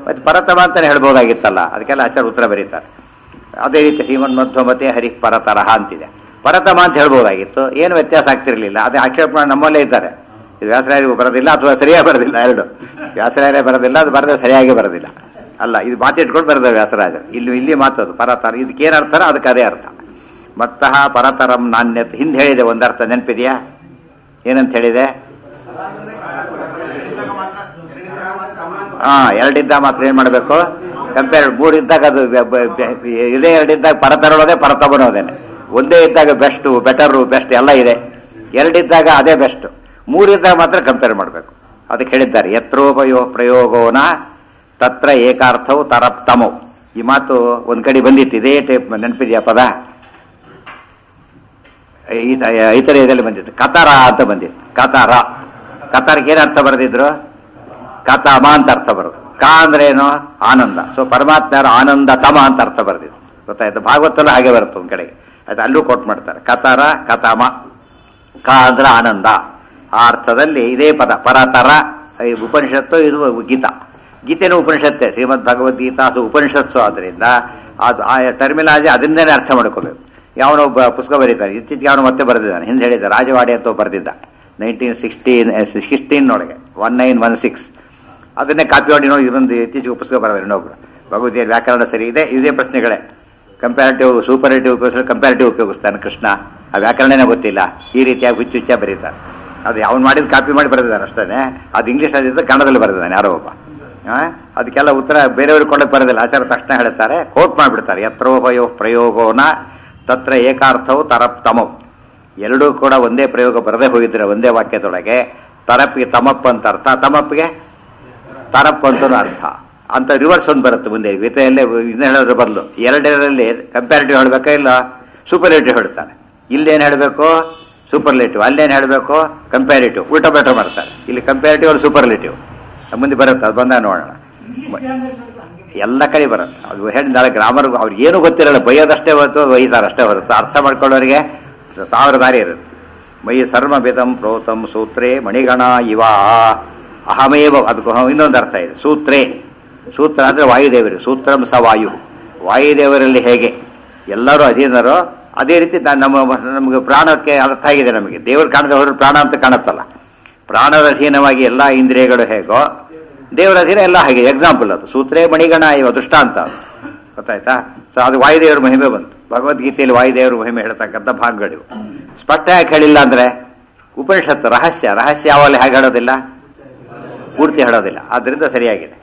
ಮತ್ತು ಪರತಮ ಅಂತಲೇ ಹೇಳ್ಬೋದಾಗಿತ್ತಲ್ಲ ಅದಕ್ಕೆಲ್ಲ ಆಚಾರ ಉತ್ತರ ಬರೀತಾರೆ ಅದೇ ರೀತಿ ಶ್ರೀಮನ್ ಮಧ್ವಮತೆ ಹರಿ ಪರತರಹ ಅಂತಿದೆ ಪರತಮ ಅಂತ ಹೇಳ್ಬೋದಾಗಿತ್ತು ಏನು ವ್ಯತ್ಯಾಸ ಆಗ್ತಿರ್ಲಿಲ್ಲ ಅದೇ ಆಕ್ಷೇಪ ಮಾಡಿ ನಮ್ಮಲ್ಲೇ ಇದ್ದಾರೆ ಇದು ವ್ಯಾಸರಾಯರಿಗೂ ಬರೋದಿಲ್ಲ ಅಥವಾ ಸರಿಯಾಗಿ ಬರೋದಿಲ್ಲ ಎರಡು ವ್ಯಾಸರಾಯರೇ ಬರೋದಿಲ್ಲ ಅದು ಬರದೆ ಸರಿಯಾಗಿ ಬರೋದಿಲ್ಲ ಅಲ್ಲ ಇದು ಮಾತಿಟ್ಕೊಂಡು ಬರೋದು ವ್ಯಾಸರಾಜರು ಇಲ್ಲಿ ಇಲ್ಲಿ ಮಾತದು ಪರತರ ಇದಕ್ಕೆ ಏನು ಅರ್ಥ ಅದಕ್ಕೆ ಅದೇ ಅರ್ಥ ಮತ್ತಃ ಪರತರಂ ನಾಣ್ಯತೆ ಹಿಂದೆ ಹೇಳಿದೆ ಒಂದರ್ಥ ನೆನಪಿದೆಯಾ ಏನಂತ ಹೇಳಿದೆ ಹಾ ಎರಡಿದ್ದ ಮಾತ್ರ ಏನ್ ಮಾಡಬೇಕು ಕಂಪೇರ್ ಮೂರ್ ಇದ್ದಾಗ ಅದು ಬೆ- ಬೆ- ಬೆ- ಇದೇ ಎರಡಿದ್ದಾಗ ಪರತರೋದೇ ಪರತಬನೋದೇನೆ ಒಂದೇ ಇದ್ದಾಗ ಬೆಸ್ಟ್ ಬೆಟರು ಬೆಸ್ಟ್ ಎಲ್ಲ ಇದೆ ಎರಡಿದ್ದಾಗ ಅದೇ ಬೆಸ್ಟ್ ಮೂರಿದ್ದಾಗ ಮಾತ್ರ ಕಂಪೇರ್ ಮಾಡಬೇಕು ಅದಕ್ಕೆ ಹೇಳಿದ್ದಾರೆ ಯತ್ರೋಪಯೋ ಪ್ರಯೋಗೋನ ತತ್ರ ಏಕಾರ್ಥವು ತರಪ್ತಮೋ ಈ ಮಾತು ಒಂದ್ ಕಡೆ ಬಂದಿತ್ತು ಇದೇ ಟೈಪ್ ನೆನಪಿದೆಯಾ ಪದ ಈ- ಐತರೇಯದಲ್ಲಿ ಬಂದಿತ್ತು ಕತಾರ ಅಂತ ಬಂದಿತ್ತು ಕತಾರ ಕತಾರಕ್ಕೆ ಏನು ಅರ್ಥ ಬರೆದಿದ್ರು ಕತಾಮ ಅಂತ ಅರ್ಥ ಬರೋದು ಕ ಅಂದ್ರೆ ಏನು ಆನಂದ ಸೊ ಪರಮಾತ್ಮ ಯಾರು ಆನಂದ ತಮ ಅಂತ ಅರ್ಥ ಬರೆದಿದ್ದು ಗೊತ್ತಾಯ್ತು ಭಾಗವತಲ್ಲೂ ಹಾಗೆ ಬರುತ್ತೆ ಒಂದ್ ಕಡೆಗೆ ಅದು ಅಲ್ಲೂ ಕೊಟ್ ಮಾಡ್ತಾರೆ ಕತಾರ ಕತಾಮ ಕ ಅಂದ್ರೆ ಆನಂದ ಆ ಅರ್ಥದಲ್ಲಿ ಇದೇ ಪದ ಪರತರ ಈ ಉಪನಿಷತ್ತು ಇದು ಗೀತಾ ಗೀತೆನೂ ಉಪನಿಷತ್ತೆ ಶ್ರೀಮದ್ ಭಗವದ್ಗೀತಾ ಅದು ಉಪನಿಷತ್ಸು ಆದ್ರಿಂದ ಅದು ಆ ಟರ್ಮಿನಾಲಜಿ ಅದರಿಂದನೇ ಅರ್ಥ ಮಾಡ್ಕೋಬೇಕು ಯಾವನೋ ಒಬ್ಬ ಪುಸ್ತಕ ಬರೀತಾನೆ ಇತ್ತೀಚೆಗೆ ಅವನು ಮತ್ತೆ ಬರೆದಿದ್ದಾನೆ ಹಿಂದೆ ಹೇಳಿದ್ದ ರಾಜವಾಡಿ ಅಂತ ಒಬ್ಬ ಬರೆದಿದ್ದ ನೈನ್ಟೀನ್ ಸಿಕ್ಸ್ಟೀನ್ ಸಿಕ್ಸ್ಟೀನ್ನೊಳಗೆ ಒನ್ ನೈನ್ ಒನ್ ಸಿಕ್ಸ್ ಅದನ್ನೇ ಕಾಪಿ ಮಾಡಿ ನೋಡಿ ಇನ್ನೊಂದು ಇತ್ತೀಚೆಗೆ ಪುಸ್ತಕ ಬರೆದ ಇನ್ನೊಬ್ರು ಭಗವದ್ಗೀತೆ ವ್ಯಾಕರಣ ಸರಿ ಇದೆ ಇದೇ ಪ್ರಶ್ನೆಗಳೇ ಕಂಪ್ಯಾರಿಟಿವ್ ಸೂಪರೇಟಿವ್ ಉಪಯೋಗಿಸ್ತಾರೆ ಕಂಪ್ಯಾರಿಟಿವ್ ಉಪಯೋಗಿಸ್ತಾನೆ ಕೃಷ್ಣ ಆ ವ್ಯಾಕರಣನೇ ಗೊತ್ತಿಲ್ಲ ಈ ರೀತಿಯಾಗಿ ಹುಚ್ಚು ಹುಚ್ಚ ಬರೀತಾರೆ ಅದು ಯಾವನು ಮಾಡಿದ ಕಾಪಿ ಮಾಡಿ ಬರೆದಿದ್ದಾನೆ ಅಷ್ಟೇ ಅದು ಇಂಗ್ಲೀಷ್ ಅಲ್ಲಿದ್ದ ಕನ್ನಡದಲ್ಲಿ ಬರೆದಿದ್ದಾನೆ ಯಾರೋ ಒಬ್ಬ ಆ? ಅದಕ್ಕೆಲ್ಲ ಉತ್ತರ ಬೇರೆಯವ್ರಿಗೆ ಕೊಡಕ್ಕೆ ಬರೋದಿಲ್ಲ ಆಚಾರ ತಕ್ಷಣ ಹೇಳ್ತಾರೆ ಕೋಟ್ ಮಾಡಿಬಿಡ್ತಾರೆ ಯತ್ರೋಪಯೋ ಪ್ರಯೋಗೋನ ತತ್ರ ಏಕಾರ್ಥವು ತರಪ್ತಮವು ಎರಡೂ ಕೂಡ ಒಂದೇ ಪ್ರಯೋಗ ಬರದೇ ಹೋಗಿದ್ರೆ ಒಂದೇ ವಾಕ್ಯದೊಳಗೆ ತರಪ್ಪಿಗೆ ತಮಪ್ ಅಂತ ಅರ್ಥ ತಮಪ್ಪಿಗೆ ತರಪ್ ಅಂತನೂ ಅರ್ಥ ಅಂತ ರಿವರ್ಸ್ ಒಂದು ಬರುತ್ತೆ ಮುಂದೆ ಗೀತೆಯಲ್ಲೇ ಇದನ್ನ ಹೇಳೋದ್ರ ಬದಲು ಎರಡರಲ್ಲಿ ಕಂಪ್ಯಾರಿಟಿವ್ ಹೇಳಬೇಕಾ ಇಲ್ಲ ಸೂಪರ್ಲೇಟಿವ್ ಹೇಳ್ತಾನೆ ಇಲ್ಲೇನು ಹೇಳಬೇಕು ಸೂಪರ್ಲೇಟಿವ್ ಅಲ್ಲೇನು ಹೇಳಬೇಕು ಕಂಪ್ಯಾರಿಟಿವ್ ಉಲ್ಟಾ ಬೆಟರ್ ಮಾಡ್ತಾರೆ ಇಲ್ಲಿ ಕಂಪ್ಯಾರಿಟಿವ್ ಅಲ್ಲಿ ಸೂಪರ್ಲೇಟಿವ್ ಮುಂದೆ ಬರುತ್ತೆ ಅದು ಬಂದಾಗ ನೋಡೋಣ ಎಲ್ಲ ಕಡೆ ಬರುತ್ತೆ ಅದು ಹೇಳಿದಾಳೆ ಗ್ರಾಮರ್ ಅವ್ರಿಗೆ ಏನು ಗೊತ್ತಿರಲ್ಲ ಬೈಯೋದಷ್ಟೇ ಹೊರತು ಬೈತಾರಷ್ಟೇ ಹೊರತು ಅರ್ಥ ಮಾಡ್ಕೊಳ್ಳೋರಿಗೆ ಸಾವಿರ ದಾರಿ ಇರುತ್ತೆ ಮೈ ಸರ್ಮ ಬೇದಂ ಪ್ರೋತಂ ಸೂತ್ರೇ ಮಣಿಗಣ ಇವ ಅಹಮೇವ ಅದಕ್ಕೂ ಇನ್ನೊಂದು ಅರ್ಥ ಇದೆ ಸೂತ್ರೇ ಸೂತ್ರ ಅಂದ್ರೆ ವಾಯುದೇವರು ಸೂತ್ರಂ ಸ ವಾಯು ವಾಯುದೇವರಲ್ಲಿ ಹೇಗೆ ಎಲ್ಲರೂ ಅಧೀನರೋ ಅದೇ ರೀತಿ ನಾ- ನಮ್ಮ ನಮಗೆ ಪ್ರಾಣಕ್ಕೆ ಅರ್ಥ ಆಗಿದೆ ನಮಗೆ ದೇವರು ಕಾಣದ ಹೊರತು ಪ್ರಾಣ ಅಂತ ಕಾಣುತ್ತಲ್ಲ ಪ್ರಾಣದ ಅಧೀನವಾಗಿ ಎಲ್ಲ ಇಂದ್ರಿಯಗಳು ಹೇಗೋ ದೇವರ ಅಧೀನ ಎಲ್ಲ ಹಾಗೆ ಎಕ್ಸಾಂಪಲ್ ಅದು ಸೂತ್ರೇ ಮಣಿಗಣ ಇವ ದೃಷ್ಟಾಂತ ಅದು ಗೊತ್ತಾಯ್ತಾ ಸೊ ಅದು ವಾಯುದೇವರ ಮಹಿಮೆ ಬಂತು ಭಗವದ್ಗೀತೆಯಲ್ಲಿ ವಾಯುದೇವರ ಮಹಿಮೆ ಹೇಳ್ತಕ್ಕಂಥ ಭಾಗಗಳಿವು ಸ್ಪಷ್ಟ ಯಾಕೆ ಹೇಳಿಲ್ಲ ಅಂದ್ರೆ ಉಪನಿಷತ್ತು ರಹಸ್ಯ ರಹಸ್ಯ ಯಾವಲ್ಲಿ ಹೇಗೆ ಹೇಳೋದಿಲ್ಲ ಪೂರ್ತಿ ಹೇಳೋದಿಲ್ಲ ಆದ್ರಿಂದ ಸರಿಯಾಗಿದೆ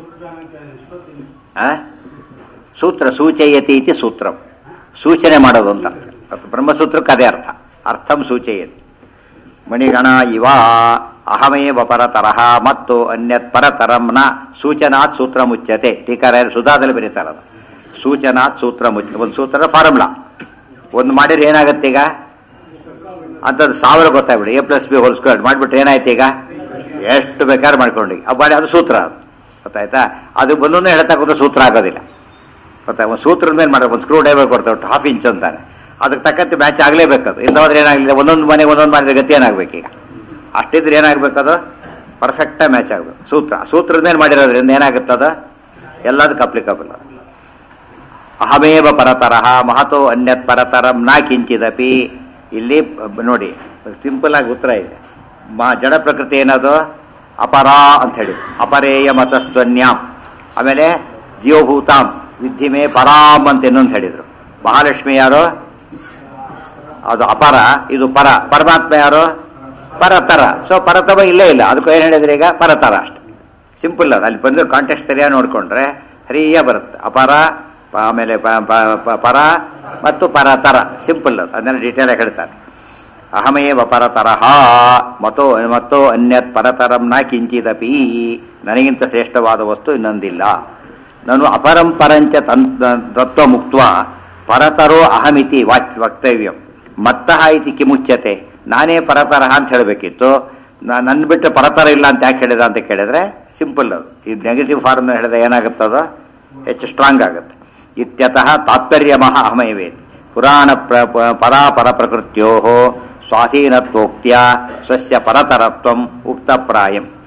ಆ? ಸೂತ್ರ ಸೂಚಯತಿ ಇತಿ ಸೂತ್ರಂ ಸೂಚನೆ ಮಾಡೋದು ಅಂತ ಅದು ಬ್ರಹ್ಮಸೂತ್ರಕ್ಕೆ ಅದೇ ಅರ್ಥ ಅರ್ಥಂ ಸೂಚಯತಿ ಮಣಿಗಣ ಇವ ಅಹಮೇವ ಪರತರಹ ಮತ್ತು ಅನ್ಯತ್ ಪರತರಂನ ಸೂಚನಾತ್ ಸೂತ್ರ ಮುಚ್ಚತೆ ಟೀಕಾರ ಸುಧಾದಲ್ಲಿ ಬರೀತಾರದು ಸೂಚನಾತ್ ಸೂತ್ರ ಮುಚ್ಚ ಒಂದು ಸೂತ್ರದ ಫಾರ್ಮುಲಾ ಒಂದು ಮಾಡಿದ್ರೆ ಏನಾಗುತ್ತೆ ಈಗ ಅಂಥದ್ದು ಸಾವಿರ ಗೊತ್ತಾಗ್ಬಿಡಿ A plus B whole square ಮಾಡಿಬಿಟ್ರೆ ಏನಾಯ್ತು ಈಗ ಎಷ್ಟು ಬೇಕಾದ್ರೆ ಮಾಡ್ಕೊಂಡು ಆ ಮಾಡಿ ಅದು ಸೂತ್ರ ಅದು ಗೊತ್ತಾಯ್ತಾ ಅದು ಒಂದೊಂದು ಹೇಳ್ತಾ ಕೂತ್ರೆ ಸೂತ್ರ ಆಗೋದಿಲ್ಲ ಗೊತ್ತಾ ಒಂದು ಸೂತ್ರದ ಮೇಲೆ ಮಾಡಬೇಕು ಒಂದು ಸ್ಕ್ರೂ ಡ್ರೈವರ್ ಕೊಡ್ತಾರೆ ಹಾಫ್ ಇಂಚ್ ಅಂತಾನೆ ಅದಕ್ಕೆ ತಕ್ಕಂತೆ ಮ್ಯಾಚ್ ಆಗಲೇಬೇಕದು ಇಲ್ಲ ಹೋದ್ರೆ ಏನಾಗಲಿಲ್ಲ ಒಂದೊಂದು ಮನೆಗೆ ಒಂದೊಂದು ಮಾಡಿದ್ರೆ ಗತಿ ಏನಾಗಬೇಕು ಈಗ ಅಷ್ಟಿದ್ರೆ ಏನಾಗಬೇಕದು ಪರ್ಫೆಕ್ಟಾಗಿ ಮ್ಯಾಚ್ ಆಗಬೇಕು ಸೂತ್ರ ಸೂತ್ರದ ಮೇಲೆ ಮಾಡಿರೋದ್ರಿಂದ ಏನಾಗುತ್ತದ ಎಲ್ಲದಕ್ಕೆ ಅಪ್ಲಿಕಬಲ್ ಅಹಮೇವ ಪರತರಹ ಮಹತೋ ಅನ್ಯತ್ ಪರತರಂ ನಾ ಕಿಂಚಿದಪಿ ಇಲ್ಲಿ ಬ- ನೋಡಿ ಸಿಂಪಲ್ ಆಗಿ ಉತ್ತರ ಇದೆ ಮಾ ಜಡ ಪ್ರಕೃತಿ ಏನದು ಅಪರ ಅಂತ ಹೇಳಿ ಅಪರೇಯ ಮತಸ್ತ್ವನ್ಯಾಂ ಆಮೇಲೆ ಜೀವಭೂತಾಂ ವಿದ್ಧಿಮೇ ಪರಾಮ್ ಅಂತ ಇನ್ನೊಂದು ಹೇಳಿದ್ರು ಮಹಾಲಕ್ಷ್ಮಿ ಯಾರು ಅದು ಅಪರ ಇದು ಪರ ಪರಮಾತ್ಮ ಯಾರು ಪರತರ ಸೊ ಪರತಮ ಇಲ್ಲೇ ಇಲ್ಲ ಅದಕ್ಕೆ ಏನು ಹೇಳಿದ್ರೆ ಈಗ ಪರತರ ಅಷ್ಟೆ ಸಿಂಪಲ್ ಅದು ಅಲ್ಲಿ ಬಂದು ಕಾಂಟೆಕ್ಸ್ಟ್ ಸರಿಯಾಗಿ ನೋಡ್ಕೊಂಡ್ರೆ ಸರಿಯ ಬರುತ್ತೆ ಅಪರ ಪ- ಆಮೇಲೆ ಪ- ಪ- ಪ- ಪರ ಮತ್ತು ಪರತರ ಸಿಂಪಲ್ ಅದು ಅದನ್ನೆಲ್ಲ ಡೀಟೇಲ್ ಆಗಿ ಹೇಳ್ತಾರೆ ಅಹಮೇವ ಪರತರಹ ಮತೋ ಮತ್ತೋ ಅನ್ಯತ್ ಪರತರಂ ನ ಕಿಂಚಿದಪಿ ನನಗಿಂತ ಶ್ರೇಷ್ಠವಾದ ವಸ್ತು ಇನ್ನೊಂದಿಲ್ಲ ನಾನು ಅಪರಂ ಪರಂಚ ತನ್ ತತ್ವ ಮುಕ್ತ ಪರತರೋ ಅಹಮಿತಿ ವಾಕ್ ವಕ್ತವ್ಯಂ ಮತ್ತಃ ಇತಿ ಕಿಮುಚ್ಯತೆ ನಾನೇ ಪರತರಹ ಅಂತ ಹೇಳಬೇಕಿತ್ತು ನನ್ನ ಬಿಟ್ಟು ಪರತರ ಇಲ್ಲ ಅಂತ ಯಾಕೆ ಹೇಳಿದ ಅಂತ ಕೇಳಿದ್ರೆ ಸಿಂಪಲ್ ಅದು ಈ ನೆಗೆಟಿವ್ ಫಾರ್ಮ್ ಹೇಳಿದ ಏನಾಗುತ್ತದ ಹೆಚ್ಚು ಸ್ಟ್ರಾಂಗ್ ಆಗುತ್ತೆ ಇತ್ಯತಃ ತಾತ್ಪರ್ಯಮಃ ಅಹಮೈವೇತ್ ಪುರಾಣ ಪ್ರ ಪ- ಪರಾಪರ ಪ್ರಕೃತ್ಯೋ ಸ್ವಾಧೀನತ್ವೋಕ್ತಿಯ ಸ್ವಸ್ಯ ಪರತರತ್ವಂ ಉಕ್ತಪ್ರಾಯಂ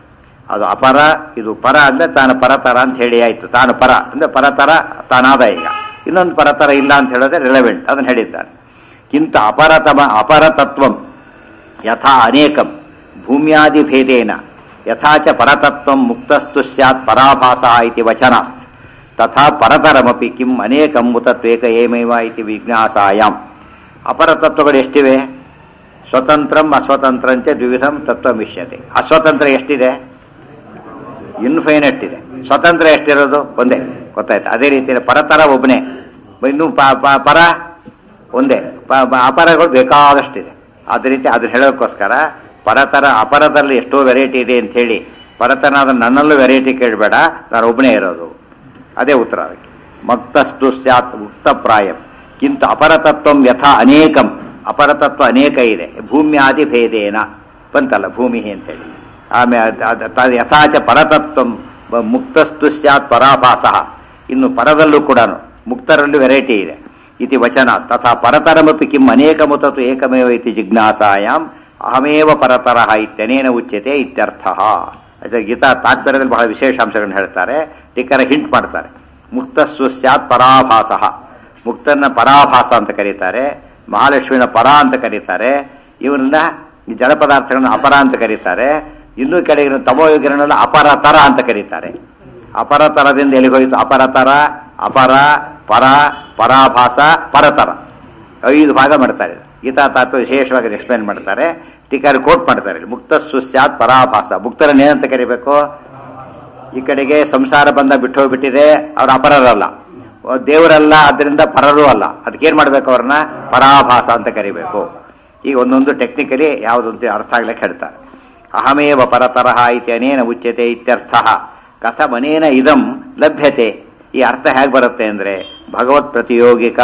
ಅದು ಅಪರ ಇದು ಪರ ಅಂದ್ರೆ ತಾನು ಪರತರ ಅಂತ ಹೇಳಿ ಆಯ್ತು ತಾನು ಪರ ಅಂದ್ರೆ ಪರತರ ತಾನಾದ ಈಗ ಇನ್ನೊಂದು ಪರತರ ಇಲ್ಲ ಅಂತ ಹೇಳಿದ್ರೆ ರಿಲೆವೆಂಟ್ ಅದನ್ನು ಹೇಳಿದ್ದಾರೆ ಕಿಂತ ಅಪರತಮ ಅಪರತತ್ವಂ ಯಥಾ ಅನೇಕಂ ಭೂಮ್ಯಾದಿಭೇದೇನ ಯಥಾ ಚ ಪರತತ್ವಂ ಮುಕ್ತಸ್ತು ಸ್ಯಾತ್ ಪರಾಭಾಸ ಇತಿ ವಚನಾತ್ ತಥಾ ಪರತರಮಪಿ ಕಿಂ ಅನೇಕಂ ಉತ ತ್ವೇಕ ಏಮೇವ ಇತಿ ವಿಜ್ಞಾಸಾಯಾಮ್ ಅಪರತತ್ವಗಳು ಎಷ್ಟಿವೆ ಸ್ವತಂತ್ರಂ ಅಸ್ವತಂತ್ರಂಚ ದ್ವಿವಿಧಂ ತತ್ವಮಿಷ್ಯತೆ ಅಸ್ವತಂತ್ರ ಎಷ್ಟಿದೆ ಇನ್ಫೈನಟ್ ಇದೆ ಸ್ವತಂತ್ರ ಎಷ್ಟಿರೋದು ಒಂದೇ ಗೊತ್ತಾಯ್ತು ಅದೇ ರೀತಿ ಪರತರ ಒಬ್ಬನೇ ಇನ್ನು ಪ- ಪ- ಪರ ಒಂದೇ ಪ- ಪ- ಅಪರಗಳು ಬೇಕಾದಷ್ಟಿದೆ ಅದೇ ರೀತಿ ಅದನ್ನ ಹೇಳೋಕ್ಕೋಸ್ಕರ ಪರತರ ಅಪರದಲ್ಲಿ ಎಷ್ಟೋ ವೆರೈಟಿ ಇದೆ ಅಂತ ಹೇಳಿ ಪರತನಾದ ನನ್ನಲ್ಲೂ ವೆರೈಟಿ ಕೇಳಬೇಡ ನಾನು ಒಬ್ಬನೇ ಇರೋದು ಅದೇ ಉತ್ತರ ಅದಕ್ಕೆ ಮಕ್ತಸ್ತು ಸ್ಯಾತ್ ಮುಕ್ತಪ್ರಾಯಂ ಕಿಂತ ಅಪರತತ್ವಂ ಯಥಾ ಅನೇಕಂ ಅಪರತತ್ವ ಅನೇಕ ಇದೆ ಭೂಮ್ಯಾದಿ ಭೇದೇನ ಬಂತಲ್ಲ ಭೂಮಿ ಅಂತೇಳಿ ಆಮೇಲೆ ಯಥಾಚ ಪರತತ್ವಂ ಬ- ಮುಕ್ತಸ್ತು ಸ್ಯಾತ್ ಪರಾಭಾಸ ಇನ್ನು ಪರದಲ್ಲೂ ಕೂಡ ಮುಕ್ತರಲ್ಲೂ ವೆರೈಟಿ ಇದೆ ಇತಿ ವಚನ ತಥಾ ಪರತರಮಪಿ ಕಿಂ ಅನೇಕ ಮುತತು ಏಕಮೇವ ಇತಿ ಜಿಜ್ಞಾಸಾಯಾಮ್ ಅಹಮೇವ ಪರತರಃ ಇತ್ಯನೇನ ಉಚ್ಯತೆ ಇತ್ಯರ್ಥ ಅದೇ ಗೀತಾ ತಾತ್ಪರ್ಯದಲ್ಲಿ ಬಹಳ ವಿಶೇಷ ಅಂಶಗಳನ್ನು ಹೇಳ್ತಾರೆ ಟೀಕರ ಹಿಂಟ್ ಮಾಡ್ತಾರೆ ಮುಕ್ತಸ್ಸು ಸ್ಯಾತ್ ಪರಾಭಾಸ ಮುಕ್ತನ ಪರಾಭಾಸ ಅಂತ ಕರೀತಾರೆ ಮಹಾಲಕ್ಷ್ಮಿನ ಪರ ಅಂತ ಕರೀತಾರೆ ಇವರನ್ನ ಈ ಜಡ ಪದಾರ್ಥಗಳನ್ನ ಅಪರ ಅಂತ ಕರೀತಾರೆ ಇನ್ನೂ ಕೆಳಗಿನ ತಮೋಯೋಗಿರನ್ನೆಲ್ಲ ಅಪರತರ ಅಂತ ಕರೀತಾರೆ ಅಪರತರದಿಂದ ಎಲ್ಲಿಗೋಯ್ತು ಅಪರತರ ಅಪರ ಪರ ಪರಾಭಾಸ ಪರತರ ಐದು ಭಾಗ ಮಾಡ್ತಾರೆ ಗೀತಾ ತಾತ್ವ ವಿಶೇಷವಾಗಿ ಎಕ್ಸ್ಪ್ಲೇನ್ ಮಾಡ್ತಾರೆ ಟೀಕಾರ ಕೋಟ್ ಮಾಡ್ತಾರೆ ಮುಕ್ತ ಸುಸ್ಯಾತ್ ಪರಾಭಾಸ ಮುಕ್ತರನ್ನ ಏನಂತ ಕರಿಬೇಕು ಈ ಕಡೆಗೆ ಸಂಸಾರ ಬಂದ ಬಿಟ್ಟು ಹೋಗ್ಬಿಟ್ಟಿದೆ ಅವ್ರ ಅಪರರಲ್ಲ ದೇವರಲ್ಲ ಅದರಿಂದ ಪರರೂ ಅಲ್ಲ ಅದಕ್ಕೇನ್ ಮಾಡ್ಬೇಕು ಅವ್ರನ್ನ ಪರಾಭಾಸ ಅಂತ ಕರಿಬೇಕು ಈಗ ಒಂದೊಂದು ಟೆಕ್ನಿಕಲಿ ಯಾವುದಂತ ಅರ್ಥ ಆಗ್ಲಿಕ್ಕೆ ಹೇಳ್ತಾರೆ ಅಹಮೇವ ಪರತರಹ ಇತಿ ಅನೇನ ಉಚ್ಯತೆ ಇತ್ಯರ್ಥ ಕಥಮನೇನ ಇದಂ ಲಭ್ಯತೆ ಈ ಅರ್ಥ ಹೇಗೆ ಬರುತ್ತೆ ಅಂದ್ರೆ ಭಗವತ್ ಪ್ರತಿಯೋಗಿಕ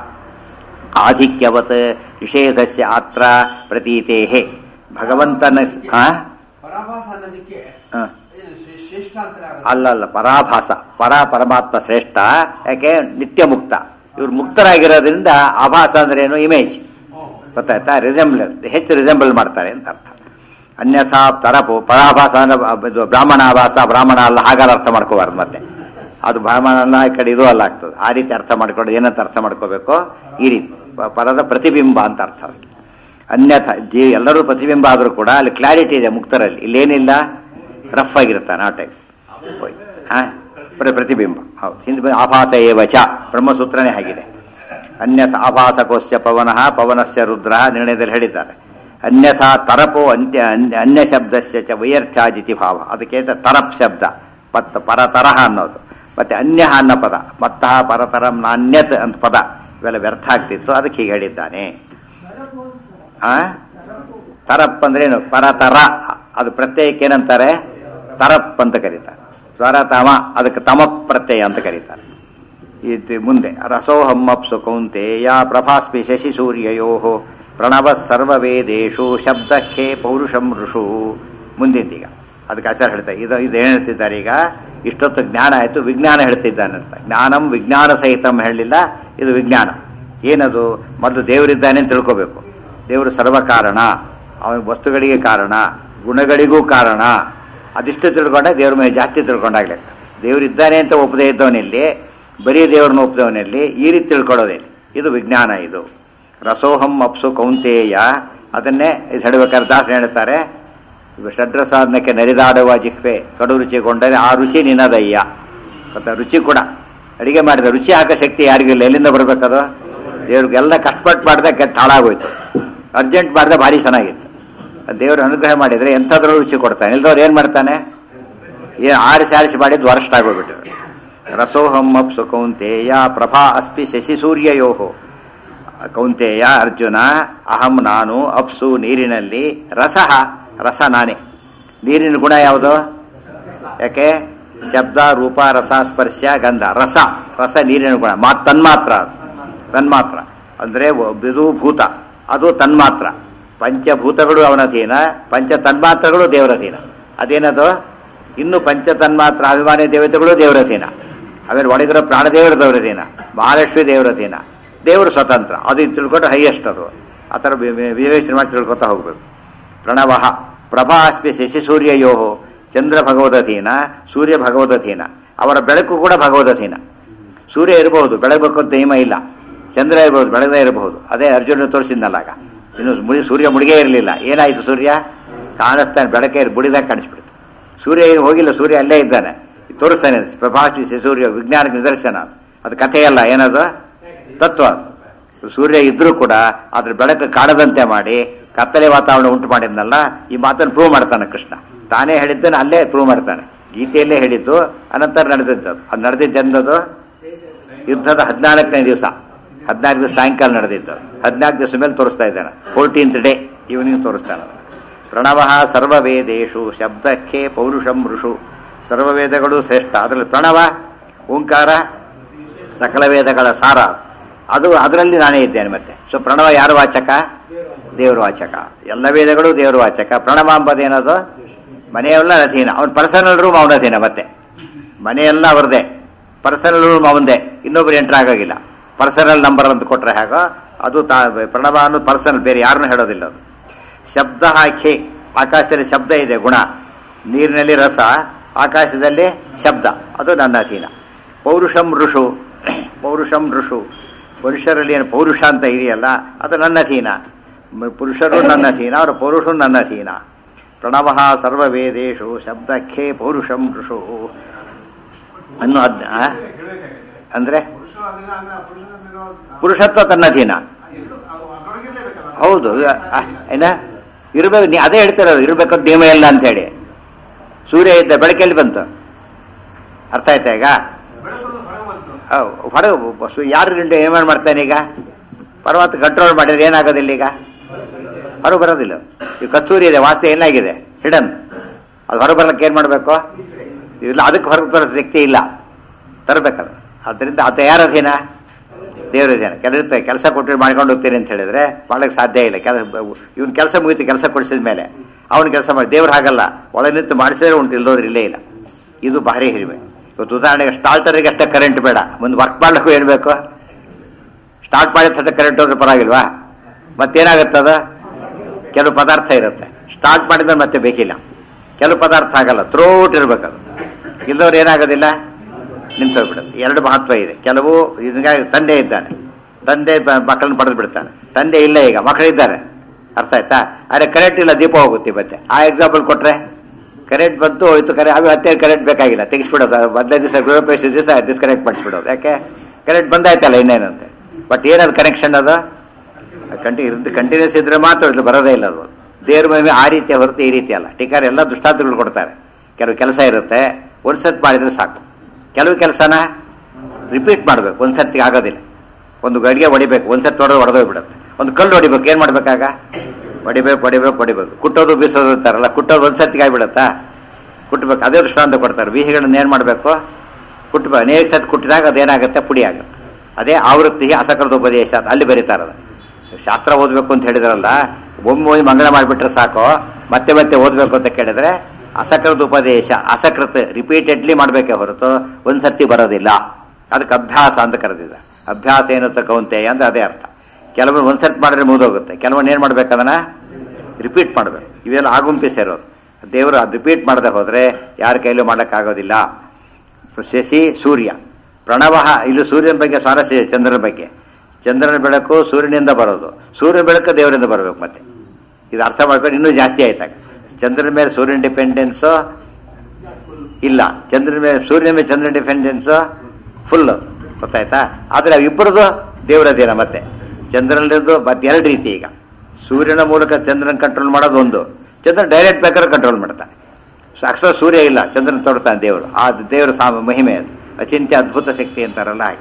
ಆಧಿಕ್ಯವತ್ ನಿಷೇಧಸ್ಯ ಆತ್ರ ಪ್ರತೀತೇಹೇ ಭಗವಂತನ ಆ? ಪರಾಭಾಸ ಅನ್ನೋದಕ್ಕೆ ಆ. ಏನು ಶ್ರೇ- ಶ್ರೇಷ್ಠ ಅಂತ ಅಲ್ಲ ಅಲ್ಲ ಪರಾಭಾಸ ಪರ ಪರಮಾತ್ಮ ಶ್ರೇಷ್ಠ ಯಾಕೆ ನಿತ್ಯ ಮುಕ್ತ ಇವ್ರು ಮುಕ್ತರಾಗಿರೋದ್ರಿಂದ ಆಭಾಸ ಅಂದ್ರೆ ಏನು ಇಮೇಜ್ ಗೊತ್ತಾಯ್ತಾ ರಿಸೆಂಬಲ್ ಹೆಚ್ಚು ರಿಸೆಂಬಲ್ ಮಾಡ್ತಾರೆ ಅಂತ ಅರ್ಥ ಅನ್ಯಥಾ ತರಪು ಪರಾಭಾಸ ಅಂದ್ರೆ ಬ- ಇದು ಬ್ರಾಹ್ಮಣಾಭಾಸ ಬ್ರಾಹ್ಮಣ ಅಲ್ಲ ಹಾಗಲ್ಲ ಅರ್ಥ ಮಾಡ್ಕೋಬಾರ್ದು ಮತ್ತೆ ಅದು ಬ್ರಾಹ್ಮಣ ಅಲ್ಲ ಈ ಕಡೆ ಇದು ಅಲ್ಲ ಆಗ್ತದೆ ಆ ರೀತಿ ಅರ್ಥ ಮಾಡ್ಕೊಂಡು ಏನಂತ ಅರ್ಥ ಮಾಡ್ಕೋಬೇಕು ಈ ರೀತಿ ಪ- ಪದದ ಪ್ರತಿಬಿಂಬ ಅಂತ ಅರ್ಥ ಅದಕ್ಕೆ ಅನ್ಯಥ ಜೀ ಎಲ್ಲರೂ ಪ್ರತಿಬಿಂಬ ಆದರೂ ಕೂಡ ಅಲ್ಲಿ ಕ್ಲಾರಿಟಿ ಇದೆ ಮುಕ್ತರಲ್ಲಿ ಇಲ್ಲೇನಿಲ್ಲ ರಫ್ ಆಗಿರ್ತಾನೆ ಆ ಟೈಪ್ ಹಾ ಪ್ರ- ಪ್ರತಿಬಿಂಬ ಹೌದು ಹಿಂದೆ ಬಂದ ಆಭಾಸ ಏವ ಚ ಬ್ರಹ್ಮಸೂತ್ರನೇ ಆಗಿದೆ ಅನ್ಯಥ ಆಭಾಸಕೋಸ್ಯ ಪವನಃ ಪವನಸ್ಯ ರುದ್ರ ನಿರ್ಣಯದಲ್ಲಿ ಹೇಳಿದ್ದಾರೆ ಅನ್ಯಥಾ ತರಪೋ ಅಂತ್ಯ ಅನ್ಯ- ಅನ್ಯ ಶಬ್ದಸ್ಯ ಚ ವೈಯರ್ಥ್ಯಾದಿತಿ ಭಾವ ಅದಕ್ಕೆ ಅಂತ ತರಪ್ ಶಬ್ದ ಪತ್ ಪರತರಹ ಅನ್ನೋದು ಮತ್ತೆ ಅನ್ಯ ಅನ್ನೋ ಪದ ಮತ್ತಃ ಪರತರಂ ನಾನ್ಯತ್ ಅಂತ ಪದ ಇವೆಲ್ಲ ವ್ಯರ್ಥ ಆಗ್ತಿತ್ತು ಅದಕ್ಕೆ ಹೀಗೆ ಹೇಳಿದ್ದಾನೆ ಆ ತರಪ್ ಅಂದ್ರೆ ಏನು ಪರತರ ಅದು ಪ್ರತ್ಯಯಕ್ಕೆ ಏನಂತಾರೆ ತರಪ್ ಅಂತ ಕರೀತಾರೆ ಸ್ವರತಮ ಅದಕ್ಕೆ ತಮ ಪ್ರತ್ಯಯ ಅಂತ ಕರೀತಾರೆ ಇದು ಮುಂದೆ ರಸೋಹಮ್ಮಪ್ಸು ಕೌಂತೆಯ ಪ್ರಭಾಸ್ಮಿ ಶಶಿ ಸೂರ್ಯಯೋ ಪ್ರಣವ ಸರ್ವವೇದೇಶು ಶಬ್ದಕ್ಕೆ ಪೌರುಷಂ ಋಷು ಮುಂದಿದ್ದೀಗ ಅದಕ್ಕೆ ಆಚಾರ ಹೇಳ್ತಾರೆ ಇದು ಇದು ಏನು ಹೇಳ್ತಿದ್ದಾರೆ ಈಗ ಇಷ್ಟೊತ್ತು ಜ್ಞಾನ ಆಯಿತು ವಿಜ್ಞಾನ ಹೇಳ್ತಿದ್ದಾನಂತ ಜ್ಞಾನಂ ವಿಜ್ಞಾನ ಸಹಿತಂ ಹೇಳಲಿಲ್ಲ ಇದು ವಿಜ್ಞಾನ ಏನದು ಮೊದಲು ದೇವರಿದ್ದಾನೆ ಅಂತ ತಿಳ್ಕೋಬೇಕು ದೇವರು ಸರ್ವ ಕಾರಣ ಅವನ ವಸ್ತುಗಳಿಗೆ ಕಾರಣ ಗುಣಗಳಿಗೂ ಕಾರಣ ಅದಿಷ್ಟು ತಿಳ್ಕೊಂಡ ದೇವ್ರ ಮೇಲೆ ಜಾಸ್ತಿ ತಿಳ್ಕೊಂಡಾಗ್ಲಿಕ್ಕೆ ದೇವರಿದ್ದಾನೆ ಅಂತ ಒಪ್ಪದೇ ಇದ್ದವನಲ್ಲಿ ಬರೀ ದೇವ್ರನ್ನ ಒಪ್ಪದವನಲ್ಲಿ ಈ ರೀತಿ ತಿಳ್ಕೊಳ್ಳೋದಿಲ್ಲ ಇದು ವಿಜ್ಞಾನ ಇದು ರಸೋಹಂ ಅಪ್ಸು ಕೌಂತೇಯ ಅದನ್ನೇ ಇದು ಹೇಳ್ಬೇಕಾದ್ರೆ ದಾಸ ಹೇಳ್ತಾರೆ ಇವು ಷಡ್ರಸಾಧನಕ್ಕೆ ನರಿದಾಡುವ ಜಿಹ್ವೆ ಕಡು ರುಚಿಗೊಂಡರೆ ಆ ರುಚಿ ನಿನ್ನದಯ್ಯ ಗೊತ್ತಾ ರುಚಿ ಕೂಡ ಅಡಿಗೆ ಮಾಡಿದ ರುಚಿ ಹಾಕೋ ಶಕ್ತಿ ಯಾರಿಗಿಲ್ಲ ಎಲ್ಲಿಂದ ಬರ್ಬೇಕದು ದೇವ್ರಿಗೆಲ್ಲ ಕಷ್ಟಪಟ್ಟು ಮಾಡಿದ ಕೆಟ್ಟ ಹಾಳಾಗೋಯ್ತು ಅರ್ಜೆಂಟ್ ಮಾಡಿದ ಭಾರಿ ಚೆನ್ನಾಗಿತ್ತು ದೇವರು ಅನುಗ್ರಹ ಮಾಡಿದ್ರೆ ಎಂಥದ್ರೂ ರುಚಿ ಕೊಡ್ತಾನೆ ಇಲ್ದವ್ರು ಏನು ಮಾಡ್ತಾನೆ ಏ ಆರಿಸಿ ಆರಿಸಿ ಮಾಡಿದ್ದು ವರಸ್ಟ್ ಆಗೋಗ್ಬಿಟ್ಟು ರಸೋಹಂ ಅಪ್ಸು ಕೌಂತೇಯ ಪ್ರಭಾ ಅಸ್ಪಿ ಶಶಿ ಸೂರ್ಯಯೋಹೋ ಕೌಂತೇಯ ಅರ್ಜುನ ಅಹಂ ನಾನು ಅಪ್ಸು ನೀರಿನಲ್ಲಿ ರಸಃ ರಸ ನಾನೇ ನೀರಿನ ಗುಣ ಯಾವುದು ಯಾಕೆ ಶಬ್ದ ರೂಪ ರಸ ಸ್ಪರ್ಶ ಗಂಧ ರಸ ರಸ ನೀರಿನ ಗುಣ ಮಾತ್ ತನ್ಮಾತ್ರ ಅದು. ತನ್ಮಾತ್ರ ಅಂದ್ರೆ ಒ- ಇದು ಭೂತ ಅದು ತನ್ಮಾತ್ರ ಪಂಚಭೂತಗಳು ಅವನ ಅಧೀನ ಪಂಚ ತನ್ಮಾತ್ರಗಳು ದೇವರ ಅಧೀನ ಅದೇನದು ಇನ್ನು ಪಂಚ ತನ್ಮಾತ್ರ ಅಭಿಮಾನಿ ದೇವತೆಗಳು ದೇವರ ಅಧೀನ ಆಮೇಲೆ ಒಳಗಿರೋ ಪ್ರಾಣದೇವರ ದೇವರ ಅಧೀನ ಮಹಾಲಕ್ಷ್ಮಿ ದೇವರ ಅಧೀನ ದೇವರು ಸ್ವತಂತ್ರ ಅದು ಇದು ತಿಳ್ಕೊಂಡು ಹೈಯೆಸ್ಟ್ ಅದು ಆ ಥರ ವಿ- ವಿ- ವಿವೇಚನೆ ಮಾಡಿ ತಿಳ್ಕೊತಾ ಹೋಗ್ಬೇಕು ಪ್ರಣವ ಪ್ರಭಾ ಅಸ್ಮಿ ಶಶಿ ಸೂರ್ಯಯೋ ಚಂದ್ರ ಭಗವದಧೀನ ಸೂರ್ಯ ಭಗವದಧೀನ ಅವರ ಬೆಳಕು ಕೂಡ ಭಗವದಧೀನ ಸೂರ್ಯ ಇರಬಹುದು ಬೆಳಗಬೇಕು ಅಂತ ನಿಯಮ ಇಲ್ಲ ಚಂದ್ರ ಇರಬಹುದು ಬೆಳಗದೇ ಇರಬಹುದು ಅದೇ ಅರ್ಜುನ ತೋರಿಸಿದ್ನಲ್ಲ ಆಗ ಇನ್ನು ಮುಡಿ ಸೂರ್ಯ ಮುಡಿಗೇ ಇರಲಿಲ್ಲ ಏನಾಯಿತು ಸೂರ್ಯ ಕಾಣಿಸ್ತಾನೆ ಬೆಳಕೆ ಬುಡಿದಾಗ ಕಾಣಿಸ್ಬಿಡ್ತು ಸೂರ್ಯ ಏನು ಹೋಗಿಲ್ಲ ಸೂರ್ಯ ಅಲ್ಲೇ ಇದ್ದಾನೆ ತೋರಿಸ್ತಾನೆ ಪ್ರಭಾಷಿಸಿ ಸೂರ್ಯ ವಿಜ್ಞಾನಕ್ಕೆ ನಿದರ್ಶನ ಅದು ಅದು ಕಥೆಯಲ್ಲ ಏನದು ತತ್ವ ಅದು ಸೂರ್ಯ ಇದ್ರೂ ಕೂಡ ಅದ್ರ ಬೆಳಕು ಕಾಡದಂತೆ ಮಾಡಿ ಕತ್ತಲೆ ವಾತಾವರಣ ಉಂಟು ಮಾಡಿದ್ನಲ್ಲ ಈ ಮಾತನ್ನು ಪ್ರೂವ್ ಮಾಡ್ತಾನೆ ಕೃಷ್ಣ ತಾನೇ ಹೇಳಿದ್ದನ್ನು ಅಲ್ಲೇ ಪ್ರೂವ್ ಮಾಡ್ತಾನೆ ಗೀತೆಯಲ್ಲೇ ಹೇಳಿದ್ದು ಅನಂತರ ನಡೆದಿದ್ದು ಅದು. ಅದು ನಡೆದಿದ್ದು ಎಂದದು ಯುದ್ಧದ ಹದಿನಾಲ್ಕನೇ ದಿವಸ ಹದಿನಾಲ್ಕು ದಿವಸ ಸಾಯಂಕಾಲ ನಡೆದಿದ್ದು ಹದಿನಾಲ್ಕು ದಿವಸ ಮೇಲೆ ತೋರಿಸ್ತಾ ಇದ್ದಾನೆ ಫೋರ್ಟೀನ್ತ್ ಡೇ ಇವನಿಗೆ ತೋರಿಸ್ತಾನೆ ಅದನ್ನ. ಪ್ರಣವ ಸರ್ವವೇದೇಶು ಶಬ್ದಕ್ಕೆ ಪೌರುಷಂ ಋಷು ಸರ್ವವೇದಗಳು ಶ್ರೇಷ್ಠ ಅದರಲ್ಲಿ ಪ್ರಣವ ಓಂಕಾರ ಸಕಲ ವೇದಗಳ ಸಾರ ಅದು ಅದರಲ್ಲಿ ನಾನೇ ಇದ್ದೇನೆ ಮತ್ತೆ ಸೊ ಪ್ರಣವ ಯಾರ ವಾಚಕ ದೇವರ ವಾಚಕ ಎಲ್ಲ ವೇದಗಳು ದೇವರ ವಾಚಕ ಪ್ರಣವ ಎಂಬುದೇನದು ಮನೆಯೆಲ್ಲ ಅಧೀನ ಅವನ ಪರ್ಸನಲ್ ರೂಮ್ ಅವನ ಅಧೀನ ಮತ್ತೆ ಮನೆಯೆಲ್ಲ ಅವ್ರದೇ ಪರ್ಸನಲ್ ರೂಮ್ ಅವಂದೇ ಇನ್ನೊಬ್ರು ಎಂಟ್ರ್ ಆಗೋಗಿಲ್ಲ ಪರ್ಸನಲ್ ನಂಬರ್ ಅಂತ ಕೊಟ್ರೆ ಹೇಗೋ ಅದು ತಾ ಪ್ರಣವ ಅನ್ನೋದು ಪರ್ಸನಲ್ ಬೇರೆ ಯಾರನ್ನೂ ಹೇಳೋದಿಲ್ಲ ಅದು ಶಬ್ದ ಹಾಕಿ ಆಕಾಶದಲ್ಲಿ ಶಬ್ದ ಇದೆ ಗುಣ ನೀರಿನಲ್ಲಿ ರಸ ಆಕಾಶದಲ್ಲಿ ಶಬ್ದ ಅದು ನನ್ನ ಅಧೀನ ಪೌರುಷಂ ಋಷು ಪೌರುಷಂ ಋಷು ಪುರುಷರಲ್ಲಿ ಏನು ಪೌರುಷ ಅಂತ ಇದೆಯಲ್ಲ ಅದು ನನ್ನ ಅಧೀನ ಮ- ಪುರುಷರು ನನ್ನ ಅಧೀನ ಅವರ ಪೌರುಷರು ನನ್ನ ಅಧೀನ ಪ್ರಣವ ಸರ್ವವೇದೇಶು ಶಬ್ದಕ್ಕೆ ಪೌರುಷಂ ಋಷು ಅನ್ನು ಅದ್ ಆ? ಅಂದ್ರೆ ಪುರುಷತ್ವ ತನ್ನ ಅಧೀನ ಹೌದು ಆ, ಏನ ಇರ್ಬೇಕು ನೀ ಅದೇ ಹೇಳ್ತಿರೋದು ಇರ್ಬೇಕಂತ ನಿಯಮ ಇಲ್ಲ ಅಂತ ಹೇಳಿ ಸೂರ್ಯ ಇದ್ದ ಬೆಳಕಲ್ಲಿ ಬಂತು ಅರ್ಥ ಆಯ್ತಾ ಈಗ ಹೌ- ಹೊರಗೆ ಬಸ್ಸು ಯಾರು ಗಂಟೆ ಏನ್ ಮಾಡ್ತಾನೆ ಈಗ ಪರ್ವತ ಕಂಟ್ರೋಲ್ ಮಾಡಿದ್ರೆ ಏನಾಗೋದಿಲ್ಲ ಈಗ ಹೊರಗೆ ಬರೋದಿಲ್ಲ ಈಗ ಕಸ್ತೂರಿ ಇದೆ ವಾಸ್ತು ಏನಾಗಿದೆ ಹಿಡನ್ ಅದು ಹೊರಗೆ ಬರ್ಲಿಕ್ಕೆ ಏನು ಮಾಡಬೇಕು ಇಲ್ಲ ಅದಕ್ಕೆ ಹೊರಗೆ ಬರೋ ಶಕ್ತಿ ಇಲ್ಲ ತರಬೇಕದು ಅದರಿಂದ ಆತ ಯಾರ ಅಧೀನ ದೇವರ ಅಧೀನ ಕೆಲಸ ಕೆಲಸ ಕೊಟ್ಟು ಮಾಡ್ಕೊಂಡು ಹೋಗ್ತೀನಿ ಅಂತ ಹೇಳಿದ್ರೆ ಮಾಡಕ್ಕೆ ಸಾಧ್ಯ ಇಲ್ಲ ಕೆಲ ಇವ್ನ ಕೆಲಸ ಮುಗಿತು ಕೆಲಸ ಕೊಡಿಸಿದ ಮೇಲೆ ಅವನ ಕೆಲಸ ಮಾಡಿ ದೇವ್ರು ಹಾಗಲ್ಲ ಒಳ ನಿಂತು ಮಾಡಿಸಿದ್ರೆ ಉಂಟು ಇಲ್ಲೋದ್ರೆ ಇಲ್ಲೇ ಇಲ್ಲ ಇದು ಭಾರಿ ಹಿರಿಮೆ ಇವತ್ತು ಉದಾಹರಣೆಗೆ ಸ್ಟಾರ್ಟರಿಗೆ ಅಷ್ಟೇ ಕರೆಂಟ್ ಬೇಡ ಮುಂದೆ ವರ್ಕ್ ಮಾಡ್ಲಿಕ್ಕೂ ಏನು ಬೇಕು ಸ್ಟಾರ್ಟ್ ಮಾಡಿದ ಸತ ಕರೆಂಟ್ ಹೋದ್ರೆ ಪರವಾಗಿಲ್ವಾ ಮತ್ತೇನಾಗುತ್ತದ ಕೆಲವು ಪದಾರ್ಥ ಇರುತ್ತೆ ಸ್ಟಾರ್ಟ್ ಮಾಡಿದ್ರೆ ಮತ್ತೆ ಬೇಕಿಲ್ಲ ಕೆಲವು ಪದಾರ್ಥ ಆಗಲ್ಲ ಥ್ರೋಟ್ ಇರ್ಬೇಕದು ಇಲ್ಲದವ್ರು ಏನಾಗೋದಿಲ್ಲ ನಿಂತೋಗ್ಬಿಡುತ್ತೆ ಎರಡು ಮಹತ್ವ ಇದೆ ಕೆಲವು ಈಗ ತಂದೆ ಇದ್ದಾನೆ ತಂದೆ ಬ- ಮಕ್ಕಳನ್ನ ಪಡೆದು ಬಿಡ್ತಾನೆ ತಂದೆ ಇಲ್ಲ ಈಗ ಮಕ್ಕಳಿದ್ದಾರೆ ಅರ್ಥ ಆಯ್ತಾ ಆದರೆ ಕರೆಂಟ್ ಇಲ್ಲ ದೀಪ ಹೋಗುತ್ತೆ ಮತ್ತೆ ಆ ಎಕ್ಸಾಂಪಲ್ ಕೊಟ್ರೆ ಕರೆಂಟ್ ಬಂತು ಹೋಯ್ತು ಕರೆ ಅವು ಹತ್ತೆ ಕರೆಂಟ್ ಬೇಕಾಗಿಲ್ಲ ತೆಗಿಸ್ಬಿಡೋದು ಹದಿನೈದು ದಿವಸ ಗೃಹಪ್ರವೇಶ ದಿವಸ ಡಿಸ್ಕನೆಕ್ಟ್ ಮಾಡಿಸ್ಬಿಡೋದು ಯಾಕೆ ಕರೆಂಟ್ ಬಂದಾಯ್ತಲ್ಲ ಇನ್ನೇನಂತೆ ಬಟ್ ಏನದು ಕನೆಕ್ಷನ್ ಅದು ಕಂಟಿ ಇருந்து ಕಂಟಿನ್ಯೂಸ್ ಇದ್ರೆ ಮಾತ್ರ ಇದು ಬರೋದೇ ಇಲ್ಲ ಅದು ದೇವ್ರ ಮಹಿಮೆ ಆ ರೀತಿ ಹೊರತು ಈ ರೀತಿ ಅಲ್ಲ ಟೀಕಾರ ಎಲ್ಲ ದೃಷ್ಟಾಂತಗಳು ಕೊಡ್ತಾರೆ ಕೆಲವು ಕೆಲಸ ಇರುತ್ತೆ ಒಂದ್ಸತ್ ಮಾಡಿದ್ರೆ ಸಾಕು ಕೆಲವು ಕೆಲಸನ ರಿಪೀಟ್ ಮಾಡಬೇಕು ಒಂದ್ಸತ್ತಿಗೆ ಆಗೋದಿಲ್ಲ ಒಂದು ಗಡಿಗೆ ಹೊಡಿಬೇಕು ಒಂದ್ಸತಿ ಹೊಡೆದು ಹೊಡೆದೋಗ್ಬಿಡುತ್ತೆ ಒಂದು ಕಲ್ಲು ಹೊಡಿಬೇಕು ಏನು ಮಾಡ್ಬೇಕಾಗ ಹೊಡಿಬೇಕು ಹೊಡಿಬೇಕು ಹೊಡಿಬೇಕು ಕುಟ್ಟೋದು ಬೀಸೋದು ಅಂತಾರಲ್ಲ ಕುಟ್ಟೋದು ಒಂದ್ಸತ್ತಿಗೆ ಆಗ್ಬಿಡುತ್ತಾ ಕುಟ್ಟಬೇಕು ಅದೇ ದೃಷ್ಟಾಂತ ಕೊಡ್ತಾರೆ ಬೀಹಿಗಳನ್ನ ಏನು ಮಾಡಬೇಕು ಕುಟ್ಟಬೇಕು ಅನೇಕ ಸತಿ ಕುಟ್ಟಿದಾಗ ಅದೇನಾಗುತ್ತೆ ಪುಡಿ ಆಗುತ್ತೆ ಅದೇ ಆವೃತ್ತಿ ಅಸಕೃತ ಉಪದೇಶ ಅಂತ ಅಲ್ಲಿ ಬರೀತಾರದ ಶಾಸ್ತ್ರ ಓದಬೇಕು ಅಂತ ಹೇಳಿದ್ರಲ್ಲ ಒಮ್ಮೆ ಒಮ್ಮೆ ಮಂಗಳ ಮಾಡಿಬಿಟ್ರೆ ಸಾಕು ಮತ್ತೆ ಮತ್ತೆ ಓದಬೇಕು ಅಂತ ಕೇಳಿದ್ರೆ ಅಸಕೃತ ಉಪದೇಶ ಅಸಕೃತ ರಿಪೀಟೆಡ್ಲಿ ಮಾಡಬೇಕೇ ಹೊರತು ಒಂದು ಸರ್ತಿ ಬರೋದಿಲ್ಲ ಅದಕ್ಕೆ ಅಭ್ಯಾಸ ಅಂತ ಕರೆದಿದ್ದ ಅಭ್ಯಾಸ ಏನು ತಗೊಂತೆ ಅಂದ್ರೆ ಅದೇ ಅರ್ಥ ಕೆಲವೊಮ್ಮೆ ಒಂದು ಸರ್ತಿ ಮಾಡಿದ್ರೆ ಮುಗಿದೋಗುತ್ತೆ ಕೆಲವೊಮ್ಮೆ ಏನು ಮಾಡ್ಬೇಕು ಅದನ್ನ ರಿಪೀಟ್ ಮಾಡಬೇಕು ಇವೆಲ್ಲ ಆಗುಂಪಿ ಸೇರೋದು ದೇವರು ಅದು ರಿಪೀಟ್ ಮಾಡದೆ ಹೋದರೆ ಯಾರ ಕೈಲೂ ಮಾಡೋಕ್ಕಾಗೋದಿಲ್ಲ ಶಶಿ ಸೂರ್ಯ ಪ್ರಣವ ಇಲ್ಲಿ ಸೂರ್ಯನ ಬಗ್ಗೆ ಸ್ವಾರಸ್ಯ ಇದೆ ಚಂದ್ರನ ಬಗ್ಗೆ ಚಂದ್ರನ ಬೆಳಕು ಸೂರ್ಯನಿಂದ ಬರೋದು ಸೂರ್ಯನ ಬೆಳಕು ದೇವರಿಂದ ಬರಬೇಕು ಮತ್ತೆ ಇದು ಅರ್ಥ ಮಾಡ್ಕೊಂಡು ಇನ್ನೂ ಜಾಸ್ತಿ ಆಯ್ತಾಗ ಚಂದ್ರನ ಮೇಲೆ ಸೂರ್ಯನ ಡಿಪೆಂಡೆನ್ಸು ಇಲ್ಲ ಚಂದ್ರನ ಮೇಲೆ ಸೂರ್ಯನ ಮೇಲೆ ಚಂದ್ರನ ಡಿಪೆಂಡೆನ್ಸು ಫುಲ್ ಗೊತ್ತಾಯ್ತಾ ಆದರೆ ಇಬ್ಬರದು ದೇವರದೇನ ಮತ್ತೆ ಚಂದ್ರನದ್ದು ಮತ್ತೆ ಎರಡು ರೀತಿ ಈಗ ಸೂರ್ಯನ ಮೂಲಕ ಚಂದ್ರನ ಕಂಟ್ರೋಲ್ ಮಾಡೋದು ಒಂದು ಚಂದ್ರ ಡೈರೆಕ್ಟ್ ಬೇಕಾದ್ರೆ ಕಂಟ್ರೋಲ್ ಮಾಡ್ತಾನೆ ಸಾಕ್ಷಾತ್ ಸೂರ್ಯ ಇಲ್ಲ ಚಂದ್ರನ ತೊಡ್ತಾನೆ ದೇವರು ಆ ದೇವರ ಸಾ ಮಹಿಮೆ ಅದು ಅಚಿಂತ್ಯ ಅದ್ಭುತ ಶಕ್ತಿ ಅಂತಾರಲ್ಲ ಹಾಗೆ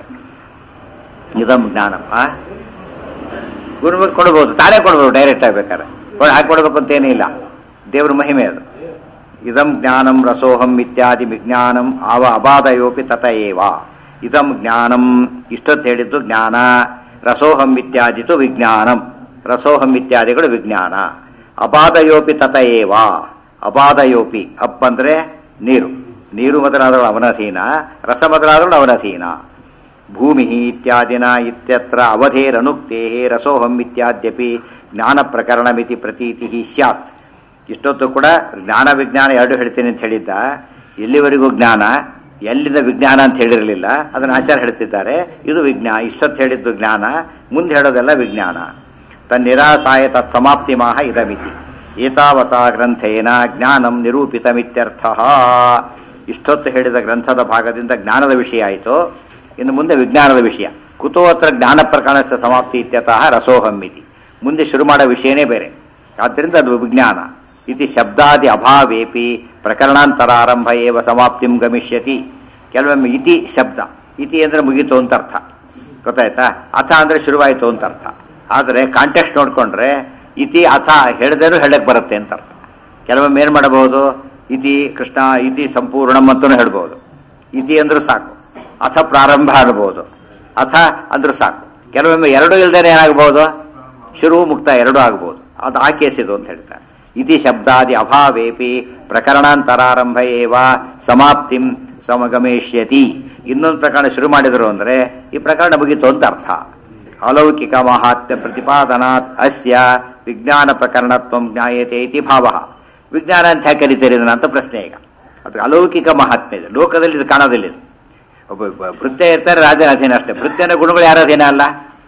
ಇದಂ ಜ್ಞಾನಂ ಆ ಗುರುವಿಗೆ ಕೊಡ್ಬೋದು ತಾನೇ ಕೊಡ್ಬೋದು ಡೈರೆಕ್ಟ್ ಆಗ್ಬೇಕಾದ್ರೆ ಕೊಡ್- ಹಾಗೆ ಕೊಡ್ಬೇಕು ಅಂತ ಏನೂ ಇಲ್ಲ ದೇವ್ರ ಮಹಿಮೆ ಅದು ಇದಂ ಜ್ಞಾನಂ ರಸೋಹಂ ಇತ್ಯಾದಿ ವಿಜ್ಞಾನಂ ಅವ ಅಬಾಧಯೋಪಿ ತತ ಏವ ಇದಂ ಜ್ಞಾನಂ ಇಷ್ಟೊತ್ತು ಹೇಳಿದ್ದು ಜ್ಞಾನ ರಸೋಹಂ ಇತ್ಯಾದಿತು ವಿಜ್ಞಾನಂ ರಸೋಹಂ ಇತ್ಯಾದಿಗಳು ವಿಜ್ಞಾನ ಅಬಾಧಯೋಪಿ ತತ ಏವ ಅಬಾಧಯೋಪಿ ಅಪ್ ಅಂದ್ರೆ ನೀರು ನೀರು ಮೊದಲಾದವಳು ಅವನಧೀನ ರಸ ಮೊದಲಾದವಳು ಅವನಧೀನ ಭೂಮಿ ಇತ್ಯಾದಿನ ಇತ್ಯತ್ರ ಅವಧೇರನುಕ್ತೆ ರಸೋಹಂ ಇತ್ಯಾದ್ಯಪಿ ಜ್ಞಾನ ಪ್ರಕರಣಮಿತಿ ಪ್ರತೀತಿ ಸ್ಯಾತ್ ಇಷ್ಟೊತ್ತು ಕೂಡ ಜ್ಞಾನ ವಿಜ್ಞಾನ ಎರಡು ಹೇಳ್ತೀನಿ ಅಂತ ಹೇಳಿದ್ದ ಎಲ್ಲಿವರೆಗೂ ಜ್ಞಾನ ಎಲ್ಲಿಂದ ವಿಜ್ಞಾನ ಅಂತ ಹೇಳಿರಲಿಲ್ಲ ಅದನ್ನು ಆಚಾರ ಹೇಳ್ತಿದ್ದಾರೆ ಇದು ವಿಜ್ಞಾನ ಇಷ್ಟೊತ್ತು ಹೇಳಿದ್ದು ಜ್ಞಾನ ಮುಂದೆ ಹೇಳೋದೆಲ್ಲ ವಿಜ್ಞಾನ ತನ್ನಿರಾಸಾಯ ತತ್ ಸಮಾಪ್ತಿ ಮಾಹ ಇದಮಿತಿ ಏತಾವತಾ ಗ್ರಂಥೇನ ಜ್ಞಾನಂ ನಿರೂಪಿತಮಿತ್ಯರ್ಥ ಇಷ್ಟೊತ್ತು ಹೇಳಿದ ಗ್ರಂಥದ ಭಾಗದಿಂದ ಜ್ಞಾನದ ವಿಷಯ ಆಯಿತು ಇನ್ನು ಮುಂದೆ ವಿಜ್ಞಾನದ ವಿಷಯ ಕುತೋತ್ರ ಜ್ಞಾನ ಪ್ರಕರಣಸ ಸಮಾಪ್ತಿ ಇತ್ಯತಃ ರಸೋಹಮ್ಮಿತಿ ಮುಂದೆ ಶುರು ಮಾಡೋ ವಿಷಯನೇ ಬೇರೆ ಆದ್ದರಿಂದ ಅದು ವಿಜ್ಞಾನ ಇತಿ ಶಬ್ದಾದಿ ಅಭಾವೇಪಿ ಪ್ರಕರಣಾಂತರಾರಂಭ ಏವ ಸಮಾಪ್ತಿಂ ಗಮಿಷ್ಯತಿ ಕೆಲವೊಮ್ಮೆ ಇತಿ ಶಬ್ದ ಇತಿ ಅಂದರೆ ಮುಗೀತು ಅಂತ ಅರ್ಥ ಗೊತ್ತಾಯ್ತಾ ಅಥ ಅಂದರೆ ಶುರುವಾಯಿತು ಅಂತ ಅರ್ಥ ಆದರೆ ಕಾಂಟೆಕ್ಸ್ಟ್ ನೋಡಿಕೊಂಡ್ರೆ ಇತಿ ಅಥ ಹೇಳಿದೇನು ಹೇಳಕ್ಕೆ ಬರುತ್ತೆ ಅಂತ ಅರ್ಥ ಕೆಲವೊಮ್ಮೆ ಏನು ಮಾಡಬಹುದು ಇತಿ ಕೃಷ್ಣ ಇತಿ ಸಂಪೂರ್ಣಂ ಅಂತಲೂ ಹೇಳ್ಬೋದು ಇತಿ ಅಂದ್ರೂ ಸಾಕು ಅಥ ಪ್ರಾರಂಭ ಅನ್ಬೋದು ಅಥ ಅಂದ್ರೂ ಸಾಕು ಕೆಲವೊಮ್ಮೆ ಎರಡೂ ಇಲ್ದೇನೆ ಏನಾಗ್ಬೋದು ಶುರು ಮುಕ್ತ ಎರಡೂ ಆಗ್ಬೋದು ಅದು ಆ ಕೇಸ್ ಇದು ಅಂತ ಹೇಳ್ತಾರೆ ಇತಿ ಶಬ್ದಾದಿ ಅಭಾವೇಪಿ ಪ್ರಕರಣಾಂತರಾರಂಭ ಏವ ಸಮಾಪ್ತಿಂ ಸಮಗಮೇಷ್ಯತಿ ಇನ್ನೊಂದು ಪ್ರಕರಣ ಶುರು ಮಾಡಿದರು ಅಂದರೆ ಈ ಪ್ರಕರಣ ಮುಗಿತು ಅಂತ ಅರ್ಥ ಅಲೌಕಿಕ ಮಹಾತ್ಮ್ಯ ಪ್ರತಿಪಾದನಾತ್ ಅಸ್ಯ ವಿಜ್ಞಾನ ಪ್ರಕರಣತ್ವ ಜ್ಞಾಯತೆ ಇತಿ ಭಾವ ವಿಜ್ಞಾನ ಅಂತ ಯಾಕೆ ಕರಿತೀರಿ ಇದನ್ನ ಅಂತ ಪ್ರಶ್ನೆ ಈಗ ಅದು ಅಲೌಕಿಕ ಮಹಾತ್ಮ್ಯ ಇದೆ ಲೋಕದಲ್ಲಿ ಇದು ಕಾಣೋದಿಲ್ಲ ಇದು. ಒಬ್ಬ ಒಬ್ಬ ಭೃತ್ಯ ಇರ್ತಾರೆ ರಾಜನ ಅಧೀನ ಅಷ್ಟೇ ಭೃತ್ಯನ ಗುಣಗಳು ಯಾರ ಅಧೀನ ಅಲ್ಲ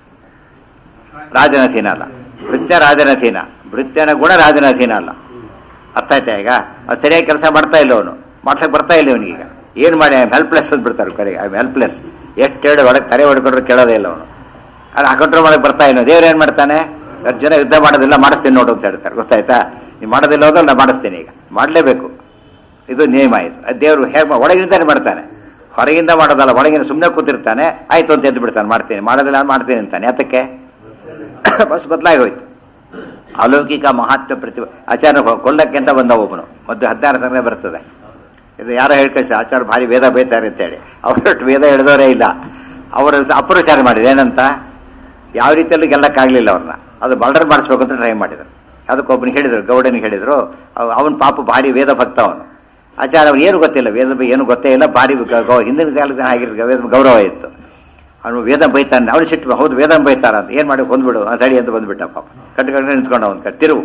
ರಾಜನ ಅಧೀನ ಅಲ್ಲ ಭೃತ್ಯ ರಾಜನ ಅಧೀನ ಭೃತ್ಯನ ಗುಣ ರಾಜನ ಅಧೀನ ಅಲ್ಲ ಅರ್ಥ ಆಯ್ತಾ ಈಗ ಅದು ಸರಿಯಾಗಿ ಕೆಲಸ ಮಾಡ್ತಾ ಇಲ್ಲ ಅವನು ಮಾಡ್ಸಕ್ ಬರ್ತಾ ಇಲ್ಲ ಅವನಿಗೀಗ ಏನು ಮಾಡಿ ಐ ಹೆಲ್ಪ್ಲೆಸ್ ಅಂತ ಬಿಡ್ತಾರೆ ಕರೆಗೆ ಐ ಹೆಲ್ಪ್ಲೆಸ್ ಎಷ್ಟು ಹೇಳಿ ಒಳಗೆ ತಲೆ ಹೊಡ್ಕೊಂಡ್ರೆ ಕೇಳೋದೇ ಇಲ್ಲ ಅವನು ಅದು ಕಂಟ್ರೋಲ್ ಮಾಡಕ್ಕೆ ಬರ್ತಾ ಇಲ್ಲ ದೇವ್ರು ಏನು ಮಾಡ್ತಾನೆ ಎಷ್ಟು ಜನ ಯುದ್ಧ ಮಾಡೋದಿಲ್ಲ ಮಾಡಿಸ್ತೀನಿ ನೋಡು ಅಂತ ಹೇಳ್ತಾರೆ ಗೊತ್ತಾಯ್ತಾ ನೀವು ಮಾಡೋದಿಲ್ಲ ಹೋದ್ರೆ ನಾನು ಮಾಡಿಸ್ತೀನಿ ಈಗ ಮಾಡಲೇಬೇಕು ಇದು ನಿಯಮ ಇದು ಅದು ದೇವರು ಹೇಗೆ ಒಳಗಿಂದಾನೆ ಮಾಡ್ತಾನೆ ಹೊರಗಿಂದ ಮಾಡೋದಲ್ಲ ಒಳಗಿನ ಸುಮ್ಮನೆ ಕೂತಿರ್ತಾನೆ ಆಯ್ತು ಅಂತ ಎದ್ದು ಬಿಡ್ತಾನೆ ಮಾಡ್ತೀನಿ ಮಾಡೋದಿಲ್ಲ ಅಂದ್ರೆ ಮಾಡ್ತೀನಿ ಅಂತಾನೆ ಯಾತಕ್ಕೆ ಬಸ್ ಬದಲಾಗಿ ಹೋಯ್ತು ಅಲೌಕಿಕ ಮಹಾತ್ಮ ಪ್ರತಿಭ ಆಚಾರ್ಯ ಕೊಲ್ಲಕ್ಕೆ ಅಂತ ಬಂದ ಒಬ್ಬನು ಮತ್ತು ಹದಿನಾರು ಸಂಘ ಬರ್ತದೆ ಇದು ಯಾರೋ ಹೇಳ್ಕಳಿಸಿ ಆಚಾರ ಭಾರಿ ವೇದ ಬೈತಾರೆ ಅಂತೇಳಿ ಅವರಷ್ಟು ವೇದ ಹೇಳಿದವರೇ ಇಲ್ಲ ಅವರು ಅಪಪ್ರಚಾರ ಮಾಡಿದ್ರು ಏನಂತ ಯಾವ ರೀತಿಯಲ್ಲಿ ಗೆಲ್ಲಕ್ಕಾಗಲಿಲ್ಲ ಅವ್ರನ್ನ ಅದು ಬಲ್ಡರ್ ಮಾಡಿಸ್ಬೇಕು ಅಂತ ಟ್ರೈ ಮಾಡಿದ್ರು ಅದಕ್ಕೆ ಒಬ್ಬನಿಗೆ ಹೇಳಿದ್ರು ಗೌಡನಿಗೆ ಹೇಳಿದ್ರು ಅವನ ಪಾಪ ಭಾರಿ ವೇದ ಭಕ್ತ ಅವನು ಆಚಾರ ಅವ್ನು ಏನು ಗೊತ್ತಿಲ್ಲ ವೇದ ಬಗ್ಗೆ ಏನು ಗೊತ್ತೇ ಇಲ್ಲ ಭಾರಿ ಗ- ಗೌ- ಹಿಂದಿನ ಕಾಲದ ಆಗಿರೋ ವೇದ ಗೌರವ ಇತ್ತು ಅವನು ವೇದ ಬೈತಾನೆ ಅವನು ಸಿಟ್ಟು ಹೌದು ವೇದ ಬೈತಾರ ಅಂತ ಏನು ಮಾಡಿ ಬಂದ್ಬಿಡು ಅಂತ ಹೇಳಿ ಅಂತ ಬಂದ್ಬಿಟ್ಟ ಪಾಪ ಕಟ್ಟು ಕಟ್ಟು ನಿಂತ್ಕೊಂಡು ಅವನ ಕಟ್ ತಿರುವು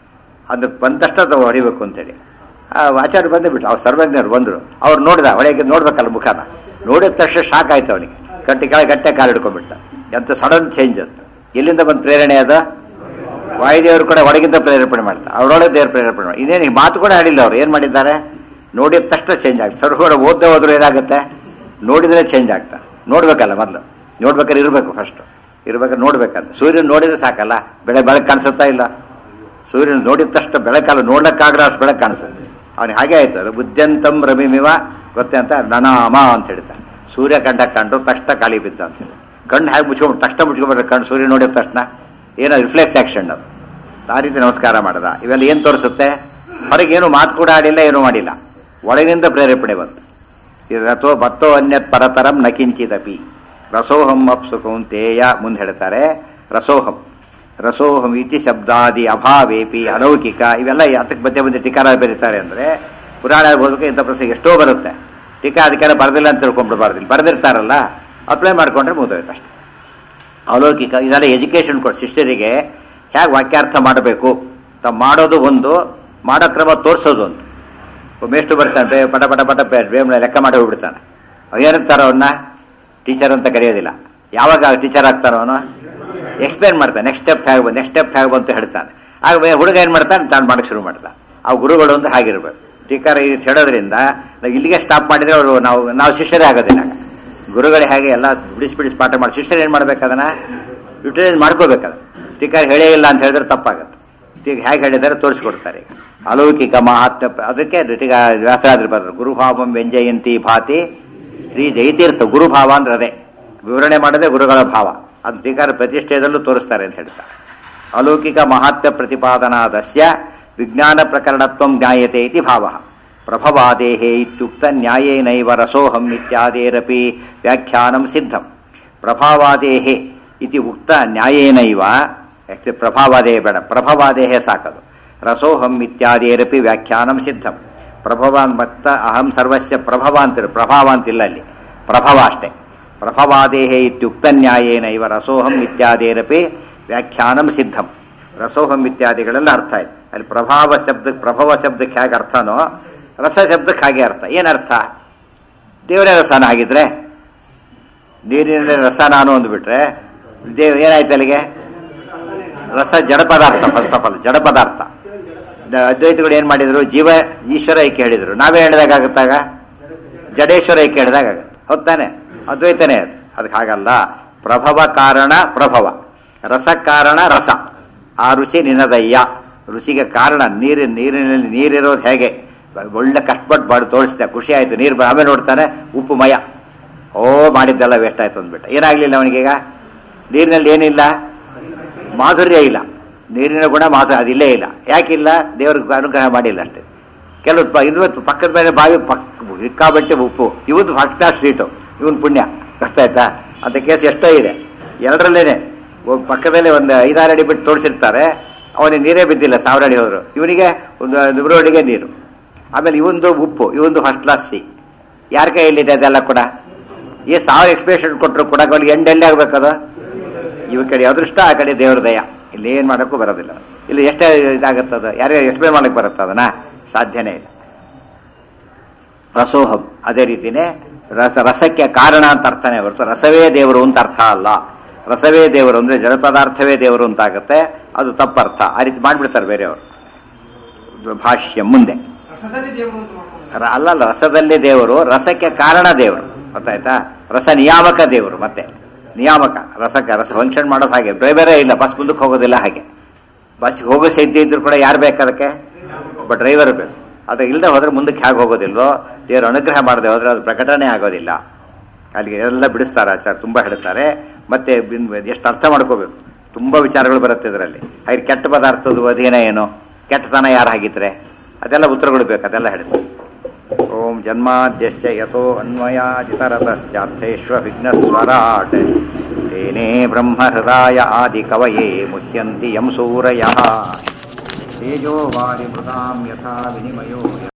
ಅದು ಬಂದ ತಕ್ಷಣ ಅದು ಹೊಡಿಬೇಕು ಅಂತೇಳಿ ಆ ಆಚಾರ್ಯ ಬಂದೇ ಬಿಟ್ಟು ಅವ್ರು ಸರ್ವಜ್ಞರು ಬಂದರು ಅವ್ರು ನೋಡಿದ ಹೊಳೆಗೆ ನೋಡ್ಬೇಕಲ್ಲ ಮುಖನ ನೋಡಿದ ತಕ್ಷಣ ಶಾಕ್ ಆಯ್ತು ಅವನಿಗೆ ಗಟ್ಟಿ ಕೆಳಗೆ ಗಟ್ಟೆ ಕಾಲು ಹಿಡ್ಕೊಂಡ್ಬಿಟ್ಟ ಎಂತ ಸಡನ್ ಚೇಂಜ್ ಅದು ಎಲ್ಲಿಂದ ಬಂದ ಪ್ರೇರಣೆ ಅದ ವಾಯುದೇವರು ಕೂಡ ಹೊರಗಿಂದ ಪ್ರೇರೇಪಣೆ ಮಾಡ್ತಾರೆ ಅವರೊಳಗೆ ದೇವ್ರ ಪ್ರೇರೇಪಣೆ ಮಾಡಿ ಇದೇನು ಮಾತು ಕೂಡ ಆಡಿಲ್ಲ ಅವ್ರು ಏನು ಮಾಡಿದ್ದಾರೆ ನೋಡಿದ ತಕ್ಷಣ ಚೇಂಜ್ ಆಗ್ತದೆ ಸರ್ವ ಕೂಡ ಓದ್ದೆ ಹೋದ್ರು ಏನಾಗುತ್ತೆ ನೋಡಿದ್ರೆ ಚೇಂಜ್ ಆಗ್ತಾ ನೋಡ್ಬೇಕಲ್ಲ ಮೊದಲು ನೋಡ್ಬೇಕಾದ್ರೆ ಇರಬೇಕು ಫಸ್ಟ್ ಇರ್ಬೇಕಾದ್ರೆ ನೋಡ್ಬೇಕಂತ ಸೂರ್ಯನ ನೋಡಿದ್ರೆ ಸಾಕಲ್ಲ ಬೆಳೆ ಬೆಳಕು ಕಾಣಿಸುತ್ತಾ ಇಲ್ಲ ಸೂರ್ಯನ ನೋಡಿದ ತಕ್ಷಣ ಬೆಳಕಲ್ಲ ನೋಡ್ಲಕ್ಕಾಗ್ರೆ ಅಷ್ಟು ಬೆಳಕು ಕಾಣಿಸುತ್ತೆ ಅವನಿಗೆ ಹಾಗೆ ಆಯ್ತು ಅದು ಬುದ್ಧಂತಂ ರಮಿಮಿವ ಗೊತ್ತೇ ಅಂತ ನನಾಮ ಅಂತ ಹೇಳ್ತಾರೆ ಸೂರ್ಯ ಕಂಡ ಕಂಡು ತಕ್ಷಣ ಖಾಲಿ ಬಿದ್ದ ಅಂತ ಹೇಳಿ ಕಣ್ಣು ಹೇಗೆ ಮುಚ್ಕೊಂಡ್ಬಿಟ್ಟು ತಕ್ಷಣ ಮುಚ್ಕೊಂಡ್ಬಿಟ್ರೆ ಕಣ್ಣು ಸೂರ್ಯ ನೋಡಿದ ತಕ್ಷಣ ಏನೋ ರಿಫ್ಲೆಕ್ಸ್ ಆಕ್ಷನ್ ಅದು ಆ ರೀತಿ ನಮಸ್ಕಾರ ಮಾಡದ ಇವೆಲ್ಲ ಏನು ತೋರಿಸುತ್ತೆ ಹೊರಗೇನು ಮಾತು ಕೂಡ ಆಡಿಲ್ಲ ಏನೂ ಮಾಡಿಲ್ಲ ಒಳಗಿನಿಂದ ಪ್ರೇರೇಪಣೆ ಬಂತು ಇದು ರಥೋ ಭತ್ತೋ ಅನ್ಯತ್ ಪರತರಂ ನಕಿಂಚಿದಪಿ ರಸೋಹಂ ಅಪ್ಸು ಕೌಂತೇಯ ಮುಂದೆ ಹೇಳ್ತಾರೆ ರಸೋಹಂ ರಸೋಹಂ ಇತಿ ಶಬ್ದಾದಿ ಅಭಾವೇಪಿ ಅಲೌಕಿಕ ಇವೆಲ್ಲ ಯಾತಕ್ಕೆ ಮಧ್ಯೆ ಮಧ್ಯೆ ಟೀಕಾರ ಬರೀತಾರೆ ಅಂದರೆ ಪುರಾಣ ಓದಕ್ಕೆ ಇಂಥ ಪ್ರಸಂಗ ಎಷ್ಟೋ ಬರುತ್ತೆ ಟೀಕಾ ಅದಕ್ಕೆಲ್ಲ ಬರೆದಿಲ್ಲ ಅಂತ ತಿಳ್ಕೊಂಡ್ಬಿಡ್ಬಾರ್ದು ಬರೆದಿರ್ತಾರಲ್ಲ ಅಪ್ಲೈ ಮಾಡ್ಕೊಂಡ್ರೆ ಮುಗಿದೋಯ್ತು ಅಷ್ಟೆ ಅಲೌಕಿಕ ಇದೆಲ್ಲ ಎಜುಕೇಶನ್ ಕೊಟ್ಟು ಶಿಷ್ಯರಿಗೆ ಹೇಗೆ ವಾಕ್ಯಾರ್ಥ ಮಾಡಬೇಕು ತಾವು ಮಾಡೋದು ಒಂದು ಮಾಡೋ ಕ್ರಮ ತೋರಿಸೋದು ಒಂದು ಮೇಷ್ಟು ಬರ್ತಾನೆ ಬೇ ಪಟ ಪಟ ಪಟ ಬೇ- ಬೇಮ್ನ ಲೆಕ್ಕ ಮಾಡಿ ಹೋಗ್ಬಿಡ್ತಾನೆ ಏನಂತಾರ ಅವನ್ನ ಟೀಚರ್ ಅಂತ ಕರೆಯೋದಿಲ್ಲ ಯಾವಾಗ ಟೀಚರ್ ಆಗ್ತಾರೋ ಅವನು ಎಕ್ಸ್ಪ್ಲೇನ್ ಮಾಡ್ತಾನೆ ನೆಕ್ಸ್ಟ್ ಸ್ಟೆಪ್ ಹೇಗೆ ಬಂದು ನೆಕ್ಸ್ಟ್ ಸ್ಟೆಪ್ ಹೇಗೆ ಬಂತು ಹೇಳ್ತಾನೆ ಆಗ ಬೇ- ಹುಡುಗ ಏನು ಮಾಡ್ತಾನೆ ತಾನು ಮಾಡಕ್ಕೆ ಶುರು ಮಾಡ್ತಾನೆ ಆ ಗುರುಗಳು ಅಂದ್ರೆ ಹಾಗಿರ್ಬೇಕು ಟೀಕಾರ ಈ ರೀತಿ ಹೇಳೋದ್ರಿಂದ ನಾವು ಇಲ್ಲಿಗೆ ಸ್ಟಾಪ್ ಮಾಡಿದ್ರೆ ಅವರು ನಾವು ನಾವು ಶಿಷ್ಯರೇ ಆಗೋದಿಲ್ಲ ಆಗ. ಗುರುಗಳು ಹೇಗೆ ಎಲ್ಲ ಬಿಡಿಸಿ ಬಿಡಿಸಿ ಪಾಠ ಮಾಡಿ ಶಿಷ್ಯರು ಏನು ಮಾಡ್ಬೇಕು ಅದನ್ನ ಯುಟಿಲೈಸ್ ಮಾಡ್ಕೋಬೇಕದ ಟೀಕಾರ ಹೇಳೇ ಇಲ್ಲ ಅಂತ ಹೇಳಿದ್ರೆ ತಪ್ಪಾಗತ್ತೆ ಈಗ ಹೇಗೆ ಹೇಳಿದ್ದಾರೆ ತೋರಿಸ್ಕೊಡ್ತಾರೆ ಈಗ ಅಲೌಕಿಕ ಮಹಾತ್ಮ ಅದಕ್ಕೆ ಟೀಕ ವ್ಯಾಸರಾದ್ರು ಬರೋದು ಗುರುಭಾವಂ ವ್ಯಂಜಯಂತಿ ಭಾತಿ ಶ್ರೀ ಜಯತೀರ್ಥ ಗುರುಭಾವ ಅಂದ್ರೆ ಅದೇ ವಿವರಣೆ ಮಾಡೋದೇ ಗುರುಗಳ ಭಾವ ಅದು ಟೀಕಾರ ಪ್ರತಿಷ್ಠೆಯದಲ್ಲೂ ತೋರಿಸ್ತಾರೆ ಅಂತ ಹೇಳ್ತಾರೆ ಅಲೌಕಿಕ ಮಹಾತ್ಮ ಪ್ರತಿಪಾದನಾದಸ್ಯ ವಿಜ್ಞಾನ ಪ್ರಕರಣತ್ವ ಜ್ಞಾಯತೆ ಇತಿ ಭಾವ ಪ್ರಭವಾದೇಹೇ ಇತ್ಯುಕ್ತ ನ್ಯಾಯೇನೈವ ರಸೋಹಂ ಇತ್ಯಾದೇರಪಿ ವ್ಯಾಖ್ಯಾನಂ ಸಿದ್ಧಂ ಪ್ರಭಾವಾದೇಹೇ ಇತಿ ಉಕ್ತ ನ್ಯಾಯೇನೈವ ಯಾಕೆ ಪ್ರಭಾವಾದೇಹ ಬೇಡ ಪ್ರಭವಾದೇಹೇ ಸಾಕದು ರಸೋಹಂ ಇತ್ಯಾದೇರಪಿ ವ್ಯಾಖ್ಯಾನಂ ಸಿದ್ಧಂ ಪ್ರಭವಾನ್ ಮತ್ತ ಅಹಂ ಸರ್ವಸ್ಯ ಪ್ರಭವ ಅಂತಿರು ಪ್ರಭಾವ ಅಂತಿಲ್ಲ ಅಲ್ಲಿ ಪ್ರಭವ ಅಷ್ಟೇ ಪ್ರಭವಾದೇಹೇ ಇತ್ಯುಕ್ತ ನ್ಯಾಯೇನೈವ ರಸೋಹಂ ಇತ್ಯಾದೇರಪಿ ವ್ಯಾಖ್ಯಾನಂ ಸಿದ್ಧಂ ರಸೋಹಂ ಇತ್ಯಾದಿಗಳೆಲ್ಲ ಅರ್ಥ ಇದೆ ಅಲ್ಲಿ ಪ್ರಭಾವ ಶಬ್ದಕ್ಕೆ ಪ್ರಭವ ಶಬ್ದಕ್ಕೆ ಹೇಗೆ ಅರ್ಥನೋ ರಸ ಶಬ್ದಕ್ಕೆ ಹಾಗೆ ಅರ್ಥ ಏನರ್ಥ ದೇವರೇ ರಸನ ಆಗಿದ್ರೆ ನೀರಿನಲ್ಲಿ ರಸ ನಾನು ಅಂದ್ಬಿಟ್ರೆ ದೇವ್ ಏನಾಯ್ತು ಅಲ್ಲಿಗೆ ರಸ ಜಡ ಪದಾರ್ಥ ಫಸ್ಟ್ ಆಫ್ ಆಲ್ ಜಡ ಪದಾರ್ಥ ದ- ಅದ್ವೈತಗಳು ಏನ್ ಮಾಡಿದ್ರು ಜೀವ ಈಶ್ವರ ಐಕ್ಯ ಹೇಳಿದ್ರು ನಾವೇ ಹೇಳಿದಾಗತ್ತಾಗ ಜಡೇಶ್ವರ ಐಕ್ಯ ಹೇಳಿದಾಗ ಆಗತ್ತೆ ಹೌದಾನೆ ಅದ್ವೈತನೇ ಅದು ಅದಕ್ಕೆ ಹಾಗಲ್ಲ ಪ್ರಭವ ಕಾರಣ ಪ್ರಭವ ರಸ ಕಾರಣ ರಸ ಆ ರುಚಿ ನಿನ್ನದಯ್ಯ ರುಚಿಗೆ ಕಾರಣ ನೀರು ನೀರಿನಲ್ಲಿ ನೀರಿರೋದು ಹೇಗೆ ಒಳ್ಳೆ ಕಷ್ಟಪಟ್ಟು ಬಾಡಿ ತೋರಿಸಿದೆ ಖುಷಿ ಆಯ್ತು ನೀರು ಬ- ಆಮೇಲೆ ನೋಡ್ತಾನೆ ಉಪ್ಪು ಮಯ ಓ ಮಾಡಿದ್ದೆಲ್ಲ ವೇಸ್ಟ್ ಆಯ್ತು ಅಂದ್ಬಿಟ್ಟ ಏನಾಗ್ಲಿಲ್ಲ ಅವನಿಗೀಗ ನೀರಿನಲ್ಲಿ ಏನಿಲ್ಲ ಮಾಧುರ್ಯ ಇಲ್ಲ ನೀರಿನ ಗುಣ ಮಾಧು ಅದಿಲ್ಲೇ ಇಲ್ಲ ಯಾಕಿಲ್ಲ ದೇವ್ರಿಗೆ ಅನುಗ್ರಹ ಮಾಡಿಲ್ಲ ಅಷ್ಟೇ ಕೆಲವು ಪ- ಇನ್ನೊಂದು ಪಕ್ಕದ ಮೇಲೆ ಬಾವಿ ಪಕ್ಕ ಸಿಕ್ಕಾಬಟ್ಟೆ ಉಪ್ಪು ಇವತ್ತು ಫಸ್ಟ್ ಕ್ಲಾಸ್ ಸ್ವೀಟು ಇವನ್ ಪುಣ್ಯ ಗೊತ್ತಾಯ್ತಾ ಅಂತ ಕೇಸ್ ಎಷ್ಟೋ ಇದೆ ಎರಡರಲ್ಲೇನೆ ಒಬ್ಬ ಪಕ್ಕದಲ್ಲೇ ಒಂದು ಐದಾರು ಅಡಿ ಬಿಟ್ಟು ತೋರಿಸಿರ್ತಾರೆ ಅವನಿಗೆ ನೀರೇ ಬಿದ್ದಿಲ್ಲ ಸಾವಿರ ಅಡಿ ಹೋದ್ರು ಇವನಿಗೆ ಒಂದು ನೂರು ಅಡಿಗೆ ನೀರು ಆಮೇಲೆ ಇವೊಂದು ಉಪ್ಪು ಇವೊಂದು ಫಸ್ಟ್ ಕ್ಲಾಸ್ ಸಿ ಯಾರ ಕೈಯಲ್ಲಿದೆ ಅದೆಲ್ಲ ಕೂಡ ಈ ಸಾವಿರ ಎಕ್ಸ್ಪ್ರೆಷನ್ ಕೊಟ್ಟರು ಕೂಡ ಅವ್ರಿಗೆ ಎಂಡೆಲ್ಲಿ ಆಗ್ಬೇಕದು ಇವ ಕಡೆ ಅದೃಷ್ಟ ಆ ಕಡೆ ದೇವ್ರ ದಯ ಇಲ್ಲಿ ಏನ್ ಮಾಡೋಕ್ಕೂ ಬರೋದಿಲ್ಲ ಇಲ್ಲಿ ಎಷ್ಟೇ ಇದಾಗತ್ತದ ಯಾರಿಗೆ ಎಕ್ಸ್ಪ್ಲೇನ್ ಮಾಡಕ್ ಬರುತ್ತ ಅದನ್ನ ಸಾಧ್ಯನೇ ಇಲ್ಲ ರಸೋಹಂ ಅದೇ ರೀತಿನೇ ರಸ ರಸಕ್ಕೆ ಕಾರಣ ಅಂತ ಅರ್ಥನೇ ಹೊರತು ರಸವೇ ದೇವರು ಅಂತ ಅರ್ಥ ಅಲ್ಲ ರಸವೇ ದೇವರು ಅಂದ್ರೆ ಜಡ ಪದಾರ್ಥವೇ ದೇವರು ಅಂತ ಆಗುತ್ತೆ ಅದು ತಪ್ಪರ್ಥ ಆ ರೀತಿ ಮಾಡ್ಬಿಡ್ತಾರೆ ಬೇರೆಯವರು ಭಾಷ್ಯ ಮುಂದೆ ರಸದಲ್ಲಿ ದೇವರು ಅಂತ ಮಾಡ್ಕೊಂಡು ರ- ಅಲ್ಲಲ್ಲ ರಸದಲ್ಲಿ ದೇವರು ರಸಕ್ಕೆ ಕಾರಣ ದೇವರು ಗೊತ್ತಾಯ್ತಾ ರಸ ನಿಯಾಮಕ ದೇವರು ಮತ್ತೆ ನಿಯಾಮಕ ರಸಕ್ಕೆ ರಸ ಫಂಕ್ಷನ್ ಮಾಡೋದು ಹಾಗೆ ಡ್ರೈವರೇ ಇಲ್ಲ ಬಸ್ ಮುಂದಕ್ಕೆ ಹೋಗೋದಿಲ್ಲ ಹಾಗೆ ಬಸ್ ಹೋಗೋ ಸಿದ್ಧಿ ಇದ್ರು ಕೂಡ ಯಾರು ಬೇಕು ಅದಕ್ಕೆ ಒಬ್ಬ ಡ್ರೈವರ್ ಬೇಕು ಅದು ಇಲ್ಲದೆ ಹೋದ್ರೆ ಮುಂದಕ್ಕೆ ಹೇಗೆ ಹೋಗೋದಿಲ್ವೋ ದೇವರು ಅನುಗ್ರಹ ಮಾಡದೆ ಹೋದ್ರೆ ಅದು ಪ್ರಕಟಣೆ ಆಗೋದಿಲ್ಲ ಅಲ್ಲಿಗೆ ಎಲ್ಲ ಬಿಡಿಸ್ತಾರೆ ಆಚಾರ ತುಂಬ ಹೇಳ್ತಾರೆ ಮತ್ತೆ ಬಿನ್- ಎಷ್ಟು ಅರ್ಥ ಮಾಡ್ಕೋಬೇಕು ತುಂಬ ವಿಚಾರಗಳು ಬರುತ್ತೆ ಇದರಲ್ಲಿ ಹಾಗೆ ಕೆಟ್ಟ ಪದಾರ್ಥದ ಅಧೀನ ಏನು ಕೆಟ್ಟತನ ಯಾರು ಹಾಗಿದ್ರೆ ಅದೆಲ್ಲ ಉತ್ತರಗಳು ಬೇಕು ಅದೆಲ್ಲ ಹೇಳ್ತಾರೆ ಓಂ ಜನ್ಮಾದ್ಯಸ್ಯ ಯಥೋ ಅನ್ವಯಾಜಿತರತಶ್ಚಾರ್ಥೇಶ್ವ ವಿಘ್ನಸ್ವರಾಟ್ ತೇನೇ ಬ್ರಹ್ಮ ಹೃದಯ ಆದಿ ಕವಯೇ ಮುಹ್ಯಂತಿ ಯಂ ಸೂರಯಃ ತೇಜೋ ವಾರಿ ಮೃತಾಂ ಯಥಾ ವಿನಿಮಯೋ